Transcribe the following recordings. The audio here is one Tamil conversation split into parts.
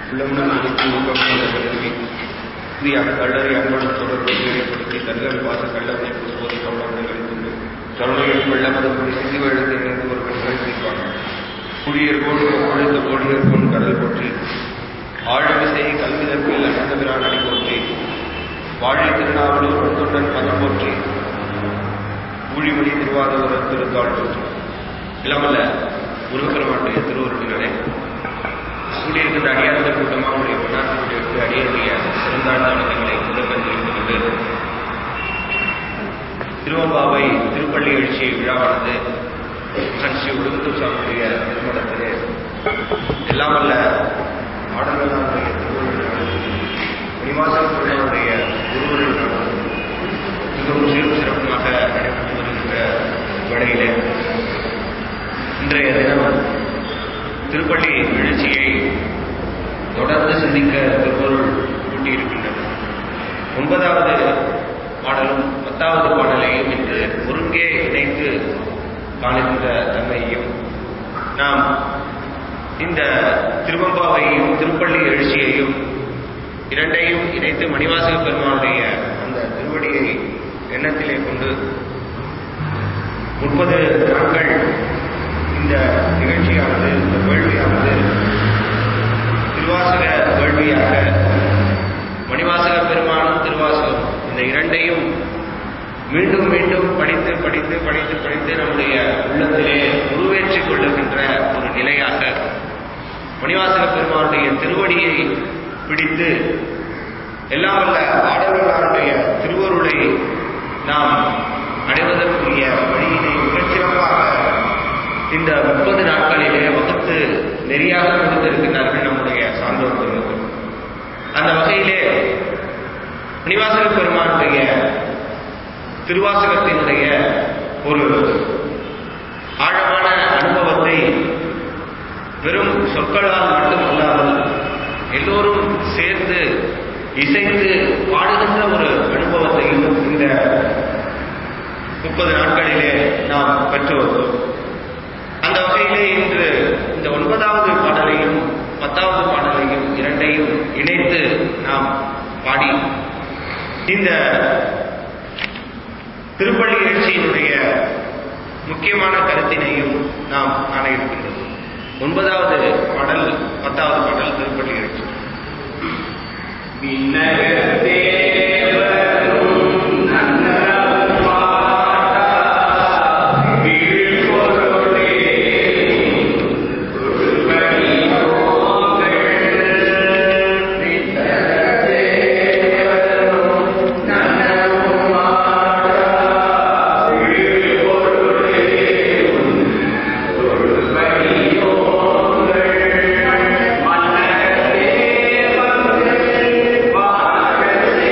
உள்ளமுடன் கொடுத்து ஊக்கம் கல்வி புதியாக கல்லறை அன்போடு தொடர்பு ஏற்படுத்தி தர்கள் வாச கல்லறை போதை கவனங்கள் கொண்டு கருணையில் வெள்ளமதப்படி சிந்து வெள்ளத்தை இணைந்து ஒரு பெண்கள் தீர்ப்பாங்க குடியர் போல் ஒழுத்த கோடியர் போல் கடல் போற்றி ஆழ்விசை கல்விதற்பில் அனந்த பிரான் அடி போற்றி வாழை திருநாவலூர் வந்தொண்டன் பதம் போற்றி ஊழிமொழி திருவாதூர திருத்தாள் போற்றி இல்லாமல்ல முருகப்பெருமானுடைய திருவருளினாலே கூடியிருக்கின்ற அடியார்கள் கூட்டமாக உடைய பொன்னாட்டுடைய அடியனுடைய சிறந்தாழ்ந்த வணக்கங்களை முதற்கண் தெரிவித்துக்கொண்டு திருவம்பாவை திருப்பள்ளி எழுச்சி விழாவானது மகன் ஸ்ரீ உடுகுத்தூர் சாமியுடைய திருமணத்திலே எல்லாம் வல்ல ஆடல்களாருடைய திருவருளினாலும் மணிவாசல் பெருமானுடைய குருவருளினாலும் மிகவும் சீரும் சிறப்புமாக நடைபெற்று வருகின்ற வேளையிலே இன்றைய தினம் திருப்பள்ளி எழுச்சியை தொடர்ந்து சிந்திக்க திருப்பொருள் கூட்டியிருக்கின்றது ஒன்பதாவது பாடலும் பத்தாவது பாடலையும் இன்று ஒருங்கே இணைத்து காணுகின்ற தன்மையையும் நாம் இந்த திருவம்பாவையும் திருப்பள்ளி எழுச்சியையும் இரண்டையும் இணைத்து மணிவாசக பெருமானுடைய அந்த திருவடியை எண்ணத்திலே கொண்டு முப்பது நாட்கள் இந்த நிகழ்ச்சியானது இந்த வேள்வியானது திருவாசக வேள்வியாக மணிவாசக பெருமானும் திருவாசகம் இந்த இரண்டையும் மீண்டும் மீண்டும் படித்து படித்து படித்து படித்து நம்முடைய உள்ளத்திலே உருவேற்றிக் கொள்ளுகின்ற ஒரு நிலையாக மணிவாசக பெருமானுடைய திருவடியை பிடித்து எல்லாம் வல்ல ஆடவர்களுடைய திருவருளை நாம் அடைவதற்குரிய வழியினை மிகச்சிறப்பாக இந்த முப்பது நாட்களிலே வகுத்து நெறியாக கொடுத்திருக்கிறார்கள் நம்முடைய சான்றோர் பெருமக்கள் அந்த வகையிலே மணிவாசக பெருமானுடைய திருவாசகத்தினுடைய ஒரு ஆழமான அனுபவத்தை வெறும் சொற்களால் மட்டுமல்லாமல் எல்லோரும் சேர்ந்து இசைந்து பாடுகின்ற ஒரு அனுபவத்தையும் இந்த முப்பது நாட்களிலே நாம் பெற்று வந்தோம் அந்த வகையிலே இன்று இந்த ஒன்பதாவது பாடலையும் பத்தாவது பாடலையும் இரண்டையும் இணைத்து நாம் பாடி இந்த திருப்பள்ளி எழுச்சியினுடைய முக்கியமான கருத்தினையும் நாம் காண இருக்கின்றோம் ஒன்பதாவது பாடல் பத்தாவது பாடல் திருப்பள்ளி எழுச்சி மன்னர் தேவர்கள்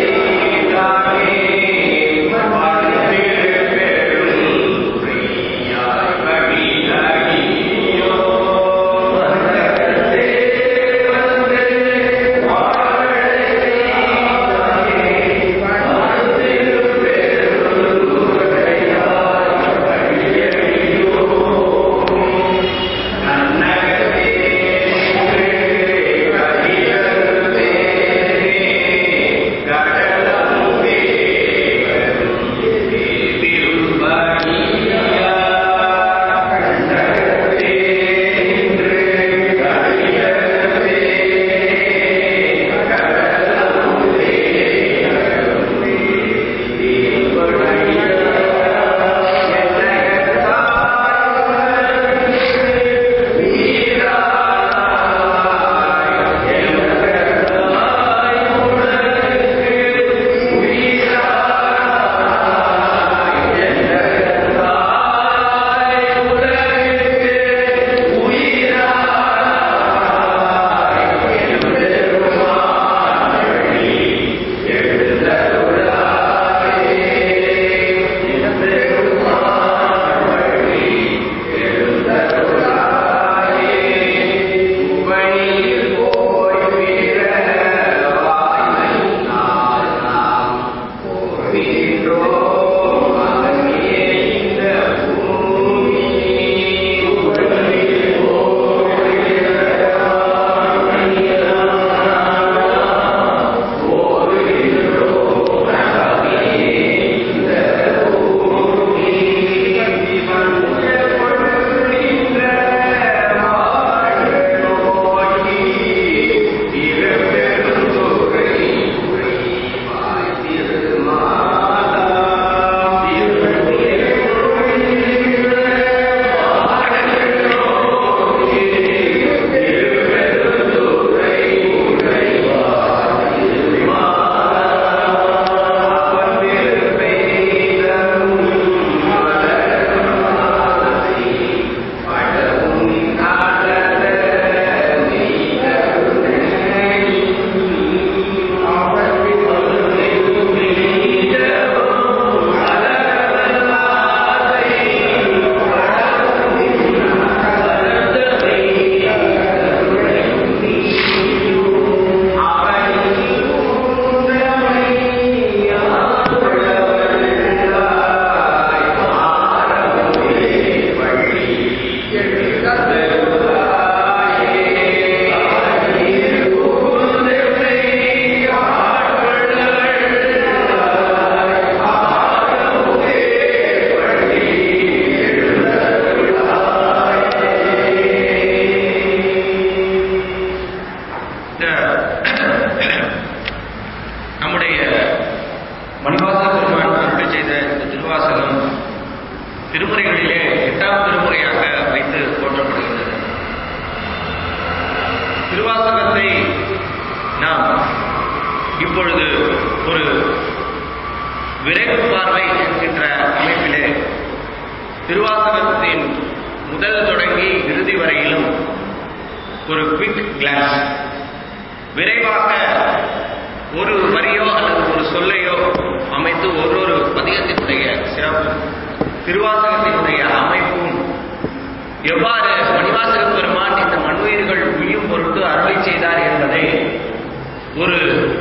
இந்த நம்முடைய மணிவாசக பெருமான் அருளி செய்த இந்த திருவாசகம் திருமுறைகளிலே எட்டாம் திருமுறையாக வைத்து போற்றப்படுகின்றது திருவாசகத்தை நாம் இப்பொழுது ஒரு விரைவு பார்வை என்கின்ற அமைப்பிலே திருவாசகத்தின் முதல் தொடங்கி இறுதி வரையிலும் ஒரு குவிக் கிளான்ஸ் விரைவாக ஒரு வரியோ அல்லது ஒரு சொல்லையோ அமைத்து ஒரு ஒரு பதிகத்தினுடைய சிறப்பு திருவாசகத்தினுடைய அமைப்பும் எவ்வாறு மணிவாசக பெருமான் இந்த மண்ணுயிர்கள் உயும் பொருட்டு அருளை செய்தார் என்பதை ஒரு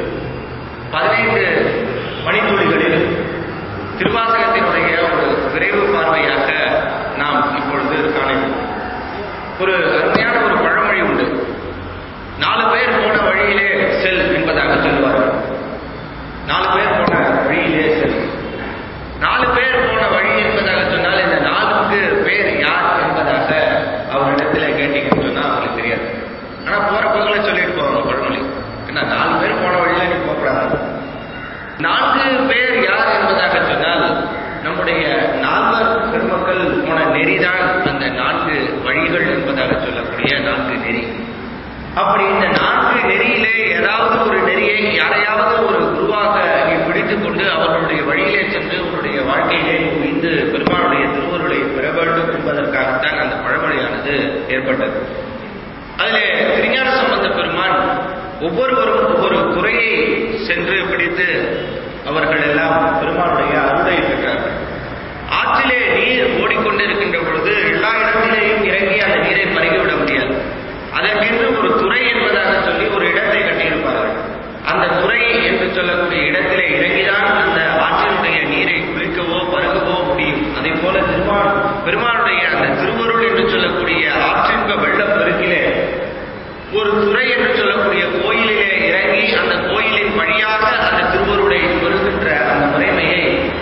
பதினைந்து மணித்துளிகளில் திருவாசகத்தினுடைய ஒரு விரைவு பார்வையாக நாம் இப்பொழுது காணலாம் ஒரு அருமையான ஒரு பழமொழி உண்டு நாலு பேர் போன வழியிலே செல் என்பதாக சொல்லுவார்கள் நாலு பேர் போன வழியிலே செல் நாலு பேர் போன வழி என்பதாக சொன்னால் இந்த நாலுக்கு பேர் யார் என்பதாக அவரிடத்துல கேட்டீங்கன்னு சொன்னா அவங்களுக்கு தெரியாது ஆனா போற போகல சொல்லிட்டு போவாங்க பழமொழி ஏன்னா நாலு பேர் போன வழியில நீ போகக்கூடாது நான்கு பேர் யார் என்பதாக சொன்னால் நம்முடைய நால்வர் பெருமக்கள் போன நெறிதான் அந்த நான்கு வழிகள் என்பதாக சொல்லக்கூடிய நான்கு நெறி அப்படி இந்த நான்கு நெறியிலே ஏதாவது ஒரு நெறியை யாரையாவது ஒரு குருவாக நீ பிடித்துக் கொண்டு அவர்களுடைய வழியிலே சென்று உன்னுடைய வாழ்க்கையிலே உயிர்ந்து பெருமானுடைய திருவருளை பெற வேண்டும் என்பதற்காகத்தான் அந்த பழமொழியானது ஏற்பட்டது அதிலே திருஞான சம்பந்த பெருமான் ஒவ்வொருவரும் ஒவ்வொரு துறையை சென்று பிடித்து அவர்கள் எல்லாம் பெருமானுடைய அருளை பெற்றார்கள் ஆற்றிலே நீர் ஓடிக்கொண்டிருக்கின்ற பொழுது எல்லா இடத்திலேயும் இறங்கி அந்த நீரை பருகிவிட முடியாது அதற்கென்று ஒரு துறை என்பதாக சொல்லி ஒரு இடத்தை கட்டியிருப்பார்கள் அந்த துறை என்று சொல்லக்கூடிய இடத்திலே இறங்கிதான் அந்த ஆற்றினுடைய நீரை குளிக்கவோ பருகவோ முடியும் அதே போல திருமான் பெருமானுடைய அந்த திருவருள் என்று சொல்லக்கூடிய ஆற்றின்ப வெள்ளப் பெருக்கிலே ஒரு துறை என்று சொல்லக்கூடிய கோயிலிலே இறங்கி அந்த கோயிலின் வழியாக அந்த திருவருளை பெறுகின்ற அந்த முறைமையை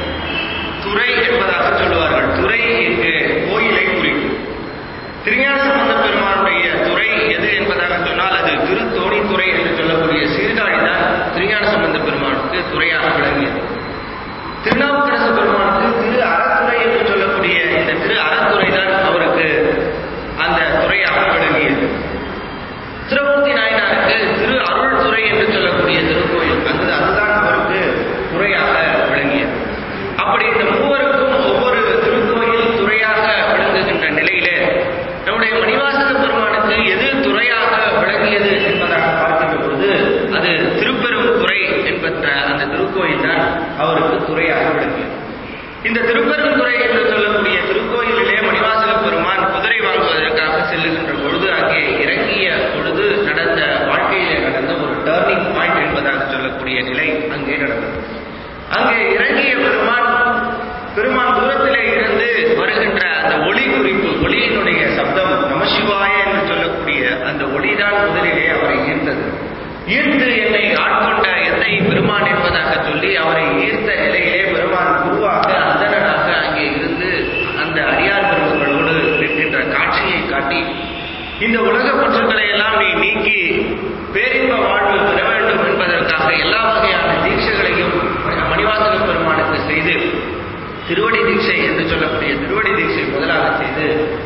துறை என்பதாக சொல்லுவார்கள் துறை என்று கோயிலை குறிக்கும் திருஞான சம்பந்த பெருமானுடைய துறை எது என்பதாக சொன்னால் அது திருத்தோணித்துறை என்று சொல்லக்கூடிய சீர்காழி தான் திருஞான சம்பந்த பெருமானுக்கு துறையாக விளங்கியது திருநாவுக்கரசு பெருமானுக்கு திரு அறத்துறை என்று சொல்லக்கூடிய இந்த திரு அறத்துறை தான் அவருக்கு அந்த துறையாக விளங்கியது திருமூர்த்தி நாயனாருக்கு திரு அருள் துறை என்று சொல்லக்கூடிய திருக்கோயில் அந்த அதுதான் அவருக்கு துறையாக விளங்கியது அப்படி இந்த மூவருக்கும் ஒவ்வொரு திருக்கோயில் துறையாக விளங்குகின்ற நிலையிலே நம்முடைய மணிவாசக பெருமானுக்கு எது துறையாக விளங்கியது என்பதாக பார்க்கின்ற பொழுது அது திருப்பெரும் துறை என்பன்ற அந்த திருக்கோயில் தான் அவருக்கு துறையாக விளங்கியது இந்த திருப்பெருந்துறை என்று சொல்லக்கூடிய திருக்கோயிலிலே மணிவாசக பெருமான் குதிரை வாங்குவதற்காக செல்லுகின்ற பொழுது அங்கே இறங்கிய பொழுது நடந்த வாழ்க்கையிலே நடந்த ஒரு டேர்னிங் பாயிண்ட் என்பதாக சொல்லக்கூடிய நிலை அங்கே நடந்தது அங்கே இறங்கிய பெருமான் பெருமான் தூரத்திலே இருந்து வருகின்ற அந்த ஒளி குறிப்பு ஒளியினுடைய சப்தம் நமசிவாய என்று சொல்லக்கூடிய அந்த ஒளிதான் முதலிலே அவரை ஈர்த்தது ஈர்த்து என்னை ஆட்கொண்ட என்னை பெருமான் என்பதாக சொல்லி அவரை ஈர்த்த நிலையிலே பெருமான் குருவாக அந்தரனாக அங்கே இருந்து அந்த அடியார் பெருமக்களோடு நிற்கின்ற காட்சியை காட்டி இந்த உலக பற்றுக்களை எல்லாம் நீ நீக்கி பேரின்ப வாழ்வு பெற வேண்டும் என்பதற்காக எல்லா வகையான தீட்சைகளையும் மணிவாசக பெருமானுக்கு செய்து திருவடி தீட்சை என்று சொல்லக்கூடிய திருவடி தீட்சை முதலாக செய்து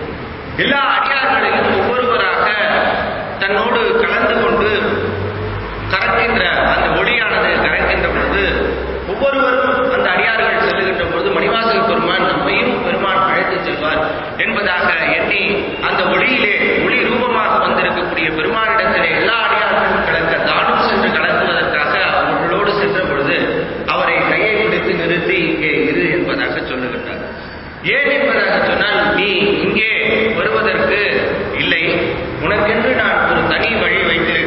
எல்லா அடியார்களையும் ஒவ்வொருவராக தன்னோடு கலந்து கொண்டு கறக்கின்ற அந்த ஒளியானது கறக்கின்ற பொழுது ஒவ்வொருவரும் அந்த அடியார்கள் செல்லுகின்ற பொழுது மணிவாசக பெருமான் நம்மையும் பெருமான் அழைத்து செல்வார் என்பதாக எண்ணி அந்த ஒளியிலே ஒளி ரூபமாக வந்திருக்கக்கூடிய பெருமானிடத்திலே எல்லா அடியார்களும் கலக்க தானும் சென்று கலக்குவதற்காக அவர்களோடு சென்ற பொழுது அவரை கையை பிடித்து நிறுத்தி இங்கே இரு என்பதாக சொல்லுகின்றார் ஏன் என்பதாக சொன்னால் நீ இங்கே வருவதற்கு இல்லை உனக்கென்று நான் ஒரு தனி வழி வைத்திருக்கிறேன்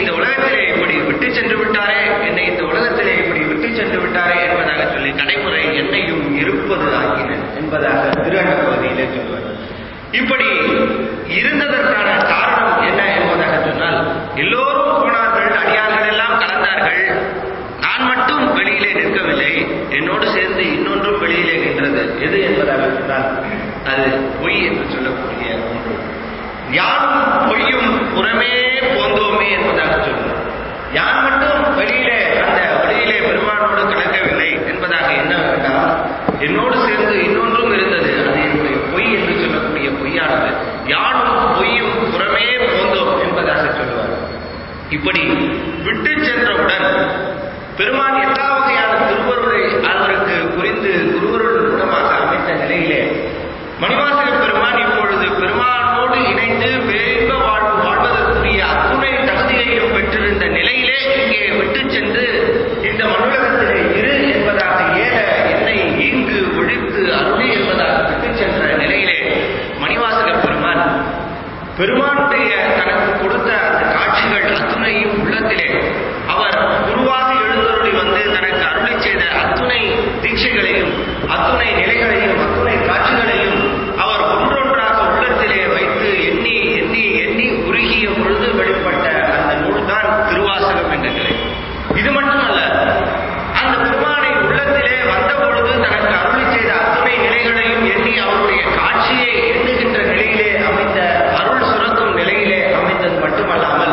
இந்த உலகத்திலே இப்படி விட்டு சென்று விட்டாரே என்னை இந்த உலகத்திலே இப்படி விட்டு சென்று விட்டாரே என்பதாக சொல்லி கடைமுறை என்னையும் இருப்பது ஆக்கின என்பதாக திருஅண்ட பகுதியிலே சொல்வார் இப்படி இருந்ததற்கான காரணம் என்ன என்பதாக சொன்னால் எல்லோரும் போனார்கள் அடியார்கள் எல்லாம் கலந்தார்கள் நான் மட்டும் வெளியிலே நிற்கவில்லை என்னோடு சேர்ந்து இன்னொன்றும் வெளியிலே நின்றது எது என்பதாக சொன்னால் அது பொய் என்று சொல்லக்கூடிய ஒன்று யாரும் பொய்யும் புறமே போந்தோமே என்பதாக சொல்லுவோம் யார் மட்டும் வெளியிலே அந்த வெளியிலே பெருமானோடு கலக்கவில்லை என்பதாக என்ன வேண்டாம் என்னோடு சேர்ந்து இன்னொன்றும் இருந்தது அது என்னுடைய பொய் என்று சொல்லக்கூடிய பொய்யானது யாரும் பொய்யும் புறமே போந்தோம் என்பதாக சொல்லுவார் இப்படி விட்டு சென்றவுடன் பெருமான் எல்லா வகையான திருவருளை அவருக்கு புரிந்து குருவருள் மூலமாக அமைத்த நிலையிலே மணிவாசக பெருமான் இப்பொழுது பெருமானோடு இணைந்து வேம்ப வாழ்வு வாழ்வதற்குரிய அத்துணை தகுதியையும் பெற்றிருந்த நிலையிலே இங்கே விட்டு சென்று இந்த மண்ணுலகத்திலே இரு என்பதாக ஏற என்னை ஈங்கு ஒழித்து அருளி என்பதாக விட்டு சென்ற நிலையிலே மணிவாசக பெருமான் பெருமானுடைய தனக்கு கொடுத்த அந்த காட்சிகள் அத்துணையும் உள்ளத்திலே அவர் குருவாக எழுந்தருளி வந்து தனக்கு அருளி செய்த அத்துணை தீட்சைகளையும் அத்துணை நிலைகளையும் அத்துணை காட்சிகளையும் அவர் ஒன்றொன்றாக உள்ளத்திலே வைத்து எண்ணி எண்ணி எண்ணி உருகிய பொழுது வெளிப்பட்ட அந்த நூல்தான் திருவாசகம் என்ற நிலை இது மட்டுமல்ல அந்த பெருமானை உள்ளத்திலே வந்த பொழுது தனக்கு அருளி செய்த அத்துணை நிலைகளையும் எண்ணி அவருடைய காட்சியை எண்ணுகின்ற நிலையிலே அமைந்த அருள் சுரக்கும் நிலையிலே அமைந்தது மட்டுமல்லாமல்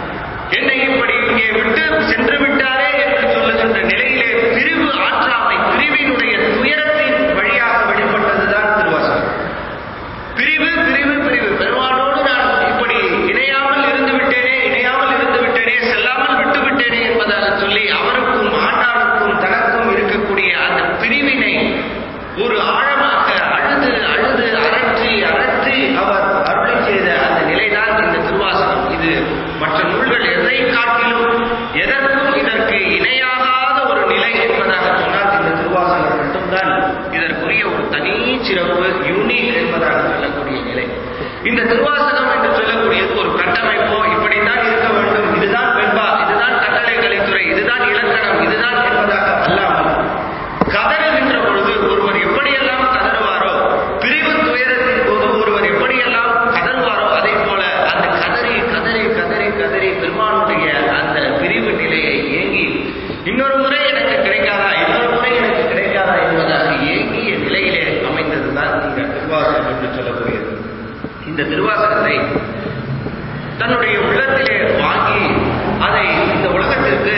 என்னை இப்படி இங்கே விட்டு சென்று விட்டாரே என்று சொல்லுகின்ற நிலையிலே பிரிவு ஆற்றாமை பிரிவினுடைய துயரத்தின் வழியாக வெளிப்பட்டதுதான் திருவாசகம் பிரிவு பிரிவு பிரிவு பெருமானோடு நான் இப்படி இணையாமல் இருந்து விட்டேனே இணையாமல் இருந்து விட்டேனே செல்லாமல் விட்டு விட்டேனே என்பதாக சொல்லி அவருக்கும் ஆண்டாளுக்கும் தனக்கும் இருக்கக்கூடிய அந்த பிரிவினை ஒரு ஆழமாக அழுது அழுது அரற்றி அரற்றி அவர் அருளை செய்த அந்த நிலைதான் இந்த திருவாசகம் இது மற்ற நூல்கள் எதை காட்டிலும் எதற்கும் இதற்கு இணையாகாத ஒரு நிலை என்பதாக சொன்னால் இந்த திருவாசகம் மட்டும்தான் இதற்குரிய ஒரு தனி சிறப்பு யூனிக் என்பதாக சொல்லக்கூடிய நிலை இந்த திருவாசகம் என்று சொல்லக்கூடியது ஒரு கட்டமைப்போ இப்படித்தான் இருக்க வேண்டும் இதுதான் வெண்பா இதுதான் கட்டளை கலைத்துறை இதுதான் இலக்கணம் இதுதான் என்பதாக அல்லாமல் கதறுகின்ற பொழுது ஒருவர் எப்படியெல்லாம் கதறுவாரோ பிரிவு துயரத்தின் போது ஒருவர் எப்படியெல்லாம் கதறுவாரோ அதை போல அந்த கதறி கதறி கதறி கதறி பெருமானுடைய அந்த பிரிவு நிலையை ஏங்கி இன்னொரு முறை எனக்கு கிடைக்காதா இன்னொரு முறை எனக்கு கிடைக்காதா என்பதாக ஏங்கிய நிலையிலே அமைந்ததுதான் இந்த திருவாசகம் என்று சொல்லக்கூடியது இந்த திருவாசகத்தை தன்னுடைய உள்ளத்திலே வாங்கி அதை இந்த உலகத்திற்கு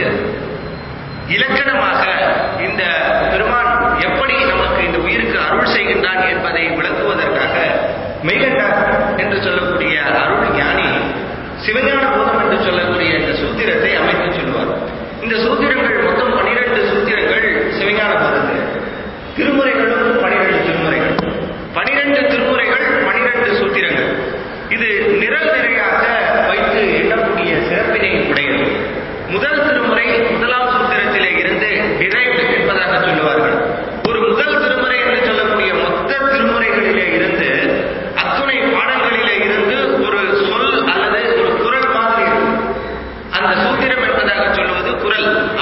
இலக்கணமாக இந்த பெருமான் எப்படி நமக்கு இந்த உயிருக்கு அருள் செய்கின்றான் என்பதை விளக்குவதற்காக மெய்கண்டார் என்று சொல்லக்கூடிய அருள் ஞானி சிவஞான போதம் என்று சொல்லக்கூடிய இந்த சூத்திரத்தை அமைத்து சொல்வார் இந்த சூத்திரங்கள் மொத்தம் பனிரெண்டு சூத்திரங்கள் சிவஞான போதத்தில் திருமுறைகளும் பனிரெண்டு திருமுறைகள் பனிரெண்டு திருமுறைகள் பனிரெண்டு சூத்திரங்கள் இது நிரல் நிறையாக வைத்து எண்ணக்கூடிய சிறப்பினை உடையது முதல் திருமுறை முதலாம் சூத்திரத்திலே இருந்து டிரைவ்டு என்பதாக சொல்லுவார்கள் ஒரு முதல் திருமுறை என்று சொல்லக்கூடிய மொத்த திருமுறைகளிலே இருந்து அத்துணை பாடல்களிலே இருந்து ஒரு சொல் அல்லது ஒரு குரல் மாதிரி இருக்கும் அந்த சூத்திரம் என்பதாக சொல்லுவது குரல்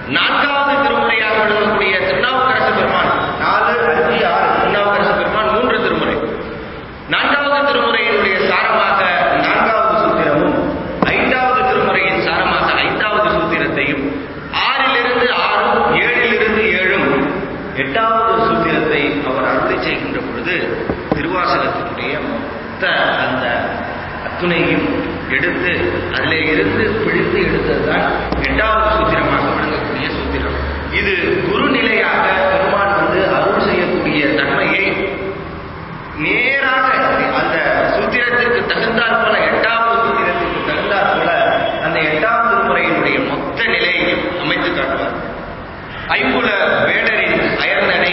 நான்காவது திருமுறையாக விளங்கக்கூடிய திருநாவுக்கரசு பெருமான் நாலு அஞ்சு ஆறு திருநாவுக்கரசு பெருமான் மூன்று திருமுறை நான்காவது திருமுறையினுடைய சாரமாக நான்காவது சூத்திரமும் ஐந்தாவது திருமுறையின் சாரமாக ஐந்தாவது சூத்திரத்தையும் ஆறிலிருந்து ஆறும் ஏழிலிருந்து ஏழும் எட்டாவது சூத்திரத்தை அவர் அருளி செய்கின்ற பொழுது திருவாசகத்தினுடைய மொத்த அந்த அத்துணையும் எடுத்து அதிலே இருந்து பிழித்து எடுத்ததுதான் எட்டாவது சூத்திரமாக விளங்கக்கூடிய சூத்திரம் இது குருநிலையாக பெருமான் வந்து அருள் செய்யக்கூடிய தன்மையை நேராக அந்த சூத்திரத்திற்கு தகுந்தாற் போல எட்டாவது சூத்திரத்திற்கு தகுந்தாற் போல அந்த எட்டாவது முறையினுடைய மொத்த நிலையை அமைத்து காட்டுவார் ஐம்புல வேடரின் அயர்ந்தனை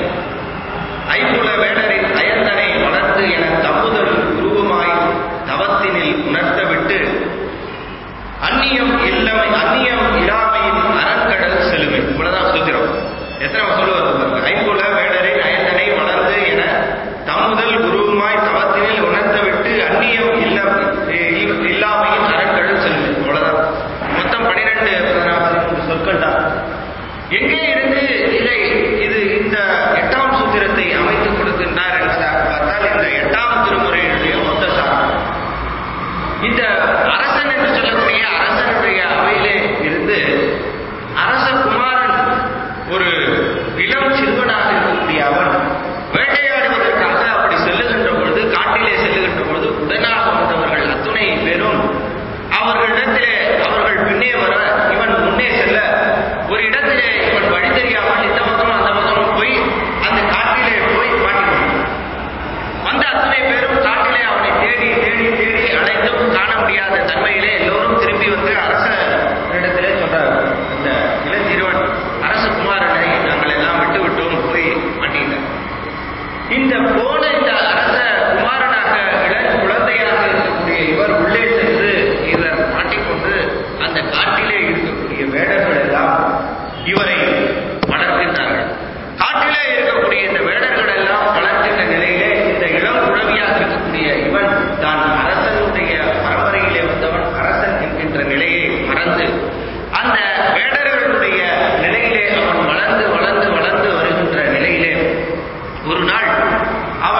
ஐம்புல வேடரின் அயர்ந்தனை வளர்த்து என தப்புதல் உருவமாய் தவத்தினில் உணர்த்த விட்டு அந்நியம் இல்லமை அந்நியம் இராமையின் அரண்கடல் செலுமை இவ்வளவுதான் சூத்திரம் எத்தனை சொல்லுவார் பாருங்க ஐம்புல வேடரின் அயர்ந்தனை வளர்ந்து என தமுதல் குருவுமாய் தவத்தினில் உணர்த்த விட்டு அந்நியம் இல்ல இ- இல்லாமையின் அரண்கடல் செலுமை இவ்வளவுதான் மொத்தம் பன்னிரெண்டு பதினாறு சொற்கள் தான் எங்கே இருந்து இதை இது இந்த எட்டாம் சூத்திரத்தை அமைத்துக் கொடுக்கின்றார் என்பதாக பார்த்தால் இந்த எட்டாம் திருமுறையினுடைய மொத்த சாரம் இந்த அரசன் என்று சொல்லக்கூடிய அரசனுடைய அவையிலே இருந்து அரச குமாரன் ஒரு இளம் சிறுவனாக இருக்கக்கூடிய அவன் வேட்டையாடுவதற்காக அப்படி செல்லுகின்ற பொழுது காட்டிலே செல்லுகின்ற பொழுது உடனாக வந்தவர்கள் அத்துணை பேரும் அவர்களிடத்திலே அவர்கள் பின்னே வர இவன் முன்னே செல்ல ஒரு இடத்திலே இவன் வழி தெரியாமல் இந்த பக்கமும் அந்த பக்கமும் போய் அந்த காட்டிலே போய் மாட்டிக்கொண்டான் வந்த அத்தனை பேரும் காட்டிலே அவனை தேடி தேடி தேடி அலைந்தும் காண முடியாத தன்மையிலே எல்லோரும் திரும்பி வந்து அரச இடத்திலே சொல்றார் இந்த இளஞ்சிறுவன் அரச குமாரனை நாங்கள் எல்லாம் விட்டு விட்டோம் போய் மாட்டிக்கிட்டார் இந்த போன இந்த அரச குமாரனாக இளம் குழந்தையாக இருக்கக்கூடிய இவர் உள்ளே சென்று இவர் மாட்டிக்கொண்டு அந்த காட்டிலே இருக்கக்கூடிய வேடர்கள் எல்லாம் இவரை வளர்க்கின்றார்கள் காட்டிலே இருக்கக்கூடிய இந்த வேடர்கள் எல்லாம் வளர்க்கின்ற நிலையிலே இந்த இளம் குழவியாக இருக்கக்கூடிய இவன் தான் அரசனுடைய பரம்பரையிலே வந்தவன் அரசன் என்கின்ற நிலையை மறந்து அந்த வேடர்களுடைய நிலையிலே அவன் வளர்ந்து வளர்ந்து வளர்ந்து வருகின்ற நிலையிலே ஒரு நாள்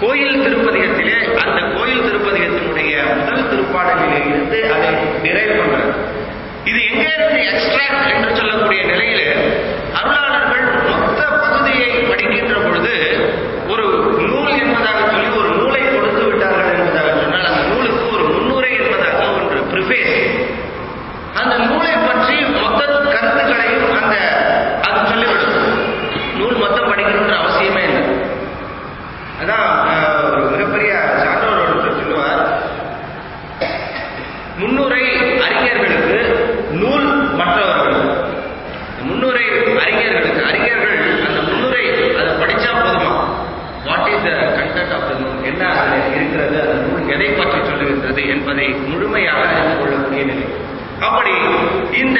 கோயில் திருப்பதிகத்திலே அந்த கோயில் திருப்பதிகத்தினுடைய முதல் திருப்பாடலிலே இருந்து அதை டிரைவ் பண்றது இது எங்கே இருந்து எக்ஸ்ட்ராக்ட் என்று சொல்லக்கூடிய நிலையில அருளாளர்கள் மொத்த பகுதியை படிக்கின்ற பொழுது ஒரு நூல் என்பதாக சொல்லி ஒரு நூலை கொடுத்து விட்டார்கள் என்பதாக சொன்னால் அந்த நூலுக்கு ஒரு முன்னுரை என்பதாக ஒன்று ப்ரிஃபேஸ் அந்த நூலை பற்றி மொத்த கருத்துக்களையும் அந்த அது சொல்லிவிடும் நூல் மொத்தம் படிக்கணுன்ற அவசியமே இல்லை அதான் அஹ், ஒரு மிகப்பெரிய சான்றோர் ஒருத்தர் சொல்லுவார் முன்னுரை அறிஞர்களுக்கு நூல் மற்றவர்களுக்கு முன்னுரை அறிஞர்களுக்கு அறிஞர்கள் அந்த முன்னுரை அதை படிச்சா போதுமா what is the content of the நூல் என்ன அதில் இருக்கிறது அந்த நூல் எதை பற்றி சொல்லுகின்றது என்பதை முழுமையாக அறிந்து கொள்ளக்கூடிய நிலை அப்படி இந்த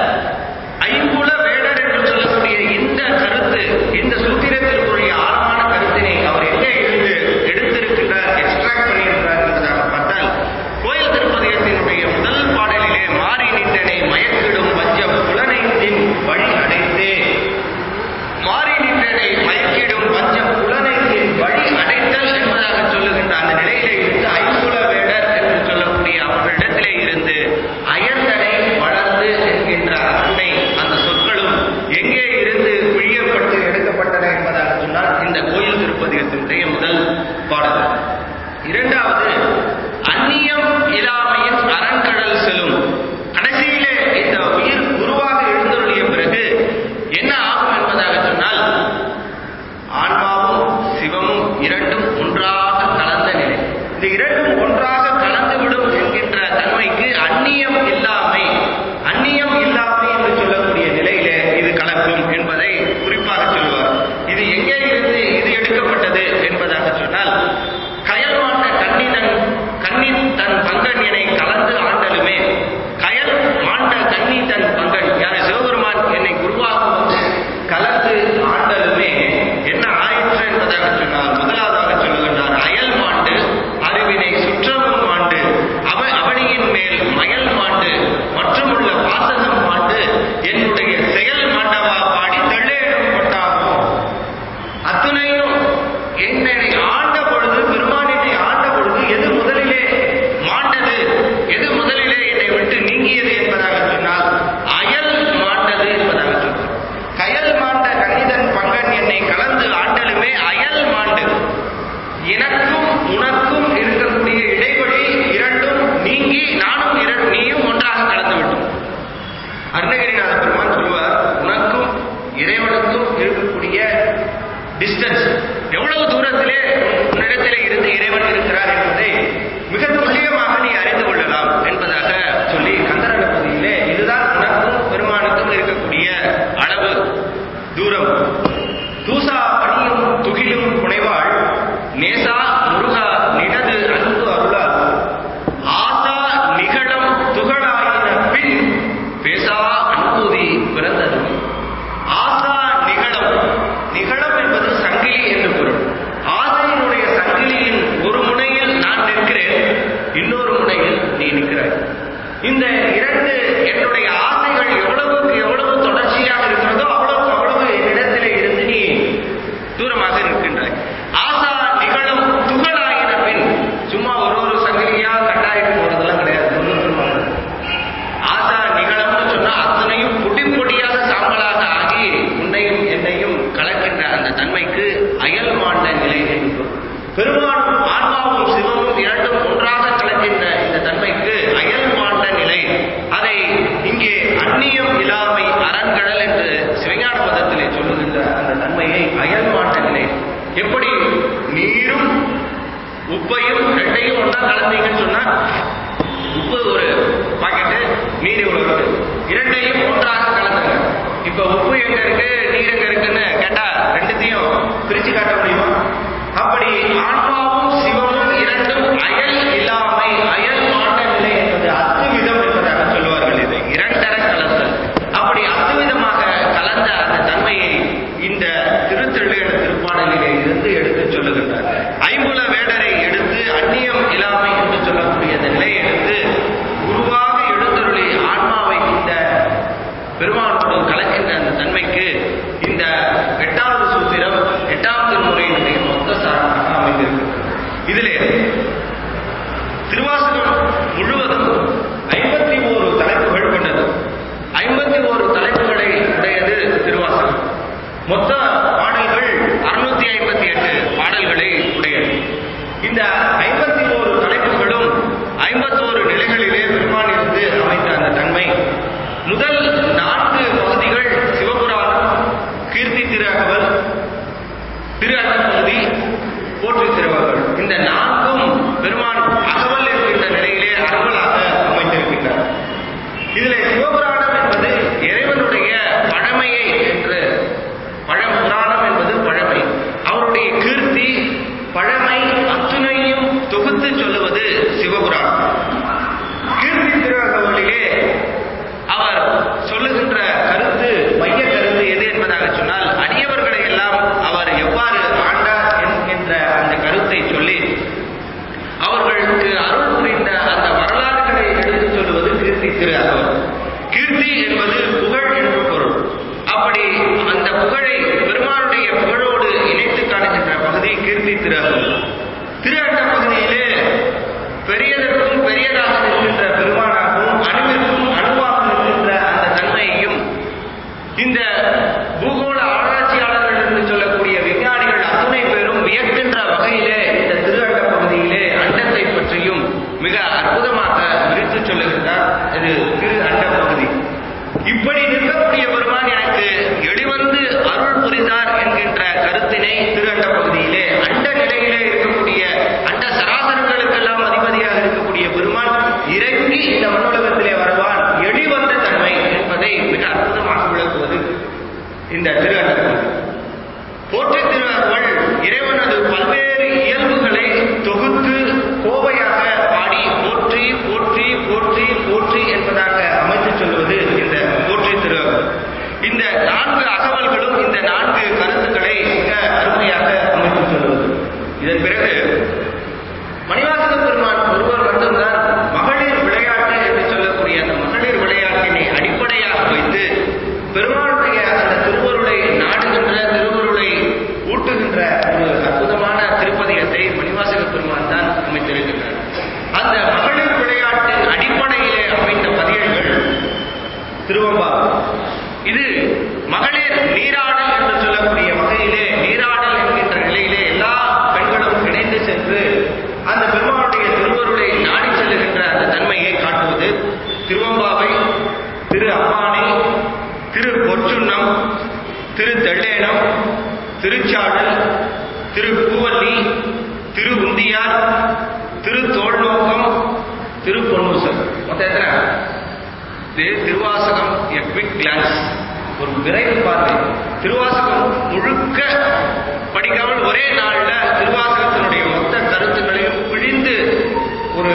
ஐம்புல வேடர் என்று சொல்லக்கூடிய இந்த கருத்து இந்த சூத்திரத்திற்குரிய ஆழமான கருத்தினை அவர் எங்கே இருந்து எடுத்திருக்கின்றார் எக்ஸ்ட்ராக்ட் பண்ணியிருக்கிறார் என்பதாக பார்த்தால் கோயில் திருப்பதிகத்தினுடைய முதல் பாடலிலே மாறி நின்றனை மயக்கிடும் பஞ்சம் புலனைந்தின் வழி அடைத்தே மாறி நின்றனை மயக்கிடும் பஞ்சம் புலனைந்தின் வழி அடைத்தல் என்பதாக சொல்லுகின்ற அந்த நிலையிலே இருந்து ஐம்புல வேடர் என்று சொல்லக்கூடிய அவர்களிடத்திலே இருந்து அயர்ந்தனை வளர்ந்து என்கின்ற அன்னை அந்த சொற்களும் எங்கே இருந்து பிழியப்பட்டு எடுக்கப்பட்டன என்பதாக சொன்னால் இந்த கோயில் திருப்பதிகத்தினுடைய முதல் பாடல் இரண்டாவது அந்நியம் இல்லாமையின் அரண்கடல் செல்லும் கடைசியிலே இந்த உயிர் குருவாக எழுந்தருளிய பிறகு என்ன ஆகும் என்பதாக சொன்னால் ஆன்மாவும் சிவமும் இரண்டும் ஒன்றாக கலந்த நிலை இந்த இரண்டும் ஒன்றாக கலந்துவிடும் என்கின்ற தன்மைக்கு அந்நியம் இல்லாமை அந்நியம் இல்லாமை என்று சொல்லக்கூடிய நிலையிலே இது கலக்கும் என்பதை குறிப்பாக சொல்வார் இது எங்கே இருந்து இது எடுக்கப்பட்டது என்பதாக சொன்னால் கயல் மாண்ட கண்ணினன் கண்ணின் தன் பங்கன் என கலந்து ஆண்டலுமே கயல் மாண்ட கண்ணி தன் பங்கன் யார் சிவபெருமான் என்னை குருவாகவும் கலந்து ஆண்டலுமே என்ன ஆயிற்று என்பதாக சொன்னால் முதலாவதாக சொல்லுகின்றார் அயல் மாண்டு அறிவினை சுற்றமும் மாண்டு அவ அவனியின் மேல் மயல் மாண்டு மற்றுமுள்ள பாசனம் மாண்டு என்னுடைய செயல் மாண்டவா பாடி தள்ளேடும் கொண்டாகும் அத்துணையும் என்னை ஆண்ட பொழுது பெருமான் என்னை ஆண்ட பொழுது எது முதலிலே மாண்டது எது முதலிலே என்னை விட்டு நீங்கியது என்பதாக சொன்னால் அயல் மாண்டது என்பதாக சொல்றார் கயல் மாண்ட கணிதன் பங்கன் என்னை கலந்து ஆண்டலுமே அயல் மாண்டு எனக்கும் உனக்கும் இருக்கக்கூடிய இடைவெளி இரண்டும் நீங்கி நானும் இர- நீயும் ஒன்றாக கலந்து விட்டோம் அருணகிரிநாத பெருமான் சொல்லுவார் உனக்கும் இறைவனுக்கும் இருக்கக்கூடிய டிஸ்டன்ஸ் எவ்வளவு தூரத்திலே உன்னிடத்திலே இருந்து இறைவன் இருக்கிறார் என்பதை மிக துல்லியமாக நீ அறிந்து கொள்ளலாம் என்பதாக சொல்லி கந்தரகப்பதியிலே இதுதான் உனக்கும் பெருமானுக்கும் இருக்கக்கூடிய அளவு தூரம் தூசா பணியும் துகிலும் புனைவாள் நேசா முருகா நினது அன்பு அருளால் ஆசா நிகழம் துகளாயின பின் பேசா அனுபூதி பிறந்தது ஆசா நிகழம் நிகழம் என்பது சங்கிலி என்று பொருள் ஆசையினுடைய சங்கிலியின் ஒரு முனையில் நான் நிற்கிறேன் இன்னொரு முனையில் நீ நிற்கிறாய் இந்த இரண்டு என்னுடைய ஆசைகள் எவ்வளவுக்கு எவ்வளவு தொடர்ச்சியாக இருக்கிறதோ அவ்வளவுக்கு அவ்வளவு என்னிடத்திலே இருந்து நீ தூரமாக நிற்கின்றாய் ஆசா நிகழும் துகளாயின பின் சும்மா ஒரு ஒரு சங்கிலியா கட்டாயிட்டு போறதெல்லாம் கிடையாது ஒன்று சொல்லுவாங்க ஆசா நிகழம்னு சொன்னா அத்தனையும் பொடி பொடியாக சாம்பலாக ஆகி உன்னையும் என்னையும் கலக்கின்ற அந்த தன்மைக்கு அயல் மாண்ட நிலை என்று பொருள். பெருமானும் ஆன்மாவும் சிவமும் இரண்டும் ஒன்றாக கலக்கின்ற இந்த தன்மைக்கு அயல் மாண்ட நிலை அதை இங்கே அந்நியம் இல்லாமை அரண்கடல் என்று சிவஞான பதத்திலே சொல்லுகின்ற அந்த தன்மையை அயல் மாண்ட நிலை எப்படி நீரும் உப்பையும் ரெண்டையும் ஒன்றா கலந்தீங்கன்னு சொன்னா உப்பு ஒரு பாக்கெட்டு நீர் இவ்வளவு இருக்கு இரண்டையும் ஒன்றாக கலந்துங்க இப்ப உப்பு எங்க இருக்கு நீர் எங்க இருக்குன்னு கேட்டா ரெண்டுத்தையும் பிரிச்சு காட்ட முடியுமா அப்படி ஆன்மாவும் சிவமும் இரண்டும் அயல் இல்லாமை அயல் மாண்ட நிலை என்பது அத்துவிதம் என்பதாக சொல்லுவார்கள் இது இரண்டர கலந்தல் அப்படி அத்துவிதமாக கலந்த அந்த தன்மையை இந்த திருத்தெழுகிற திருப்பாடலிலே இருந்து எடுத்து சொல்லுகின்றார் ஐம்புல வேடரை எடுத்து அந்நியம் இல்லாமை என்று சொல்லக்கூடிய அந்த நிலையை எடுத்து குருவாக எழுந்தருளி ஆன்மாவை இந்த பெருமானோடு கலக்கின்ற அந்த தன்மைக்கு இந்த எட்டாவது சூத்திரம் எட்டாம் திருமுறையினுடைய மொத்த சாரமாக அமைகிறது இதிலே திருவாசகம் முழுவதும் ஐம்பத்தி ஓரு தலைப்புகள் கொண்டது ஐம்பத்தி ஓரு தலைப்புகளை உடையது திருவாசகம் மொத்த பாடல்கள் அறுநூத்தி ஐம்பத்தி எட்டு பாடல்களை உடையது இந்த ஐம்பத்தி ஓரு தலைப்புகளும் ஐம்பத்தோரு நிலைகளிலே பெருமான் இருந்து அமைத்த அந்த தன்மை முதல் நான்கு பகுதிகள் சிவபுராணம் கீர்த்தி திரு அகவல் திரு அகப்பகுதி போற்றி திருவர்கள் இந்த நான்கும் பெருமான் அகவல் என்கின்ற நிலையிலே அகவலாக அமைந்திருக்கின்றார் இதில் சிவபுராணம் என்பது இறைவனுடைய பழமையை என்று பழம் புராணம் என்பது பழமை அவருடைய கீர்த்தி பழமை அத்துணையும் தொகுத்து சொல்லுவது சிவபுராணம் கீர்த்தி திருவகவலிலே அவர் சொல்லுகின்ற கருத்து மைய கருத்து எது என்பதாக சொன்னால் அடியவர்களை எல்லாம் அவர் எவ்வாறு ஆண்டார் என்கின்ற அந்த கருத்தை சொல்லி அவர்களுக்கு அருள் புரிந்த அந்த வரலாறுகளை எடுத்துச் சொல்லுவது கீர்த்தி திரு அகவல் கீர்த்தி என்பது புகழ் என்று பொருள் அப்படி அந்த புகழை பெருமானுடைய புகழோடு இணைத்து காணுகின்ற பகுதி கீர்த்தி திரு அகவல் திரு அட்ட பகுதியிலே பெரியதற்கும் பெரியதாக நிற்கின்ற பெருமானாகவும் அணுவிற்கும் அணுவாக நிற்கின்ற அந்த தன்மையையும் இந்த பூகோள ஆராய்ச்சியாளர்கள் என்று சொல்லக்கூடிய விஞ்ஞானிகள் அத்துணை பேரும் வியக்கின்ற வகையிலே இந்த திருஅண்ட பகுதியிலே அண்டத்தை பற்றியும் மிக அற்புதமாக விரித்து சொல்லுகின்றார் இது திரு அண்ட பகுதி இப்படி நிற்கக்கூடிய பெருமான் எனக்கு எளிவந்து அருள் புரிந்தார் என்கின்ற கருத்தினை திரு அண்ட பகுதியிலே அண்ட நிலையிலே இருக்கக்கூடிய அண்ட சராசரங்களுக்கெல்லாம் அதிபதியாக இருக்கக்கூடிய பெருமான் இறங்கி இந்த மண்ணுலகத்திலே வருவான் எளிவந்த தன்மை என்பதை மிக அற்புதமாக விளக்குவது இந்த திரு அண்ட பகுதி போற்றி திருவர்கள் இறைவனது பல்வேறு இயல்புகளை தொகுத்து கோவையாக பாடி போற்றி போற்றி போற்றி போற்றி என்பதாக அமைத்து சொல்வது இந்த போற்றி திருவர்கள் இந்த நான்கு அகவல்களும் இந்த நான்கு கருத்துக்களை மிக அருமையாக அமைத்து சொல்வது இதன் பிறகு மணிவாசக பெருமான் ஒருவர் மட்டும்தான் மகளிர் விளையாட்டு என்று சொல்லக்கூடிய அந்த மகளிர் விளையாட்டினை அடிப்படையாக வைத்து பெருமானுடைய அந்த திருவருளை நாடுகின்ற திருவருளை ஊட்டுகின்ற ஒரு அற்புதமான திருப்பதிகத்தை மணிவாசக பெருமான் தான் அமைத்திருக்கின்றார் அந்த மகளிர் விளையாட்டின் அடிப்படையிலே அமைந்த பதியங்கள் திருவம்பா இது மகளிர் நீராடல் என்று சொல்லக்கூடிய வகையிலே நீராடல் என்கின்ற நிலையிலே எல்லா பெண்களும் இணைந்து சென்று அந்த பெருமானுடைய திருவருளை நாடி செல்லுகின்ற அந்த தன்மையை காட்டுவது திருவம்பாவை திரு அம்மானை திரு பொற்சுன்னம் திரு தெள்ளேனம் திருச்சாடல் திரு பூவல்லி திரு உந்தியார் திரு தோல்நோக்கம் திரு பொன்னூசல் மொத்தம் எத்தனை இது திருவாசகம் எ குவிக் கிளான்ஸ் ஒரு விரைவு பார்வை திருவாசகம் முழுக்க படிக்காமல் ஒரே நாள்ல திருவாசகத்தினுடைய மொத்த கருத்துக்களையும் பிழிந்து ஒரு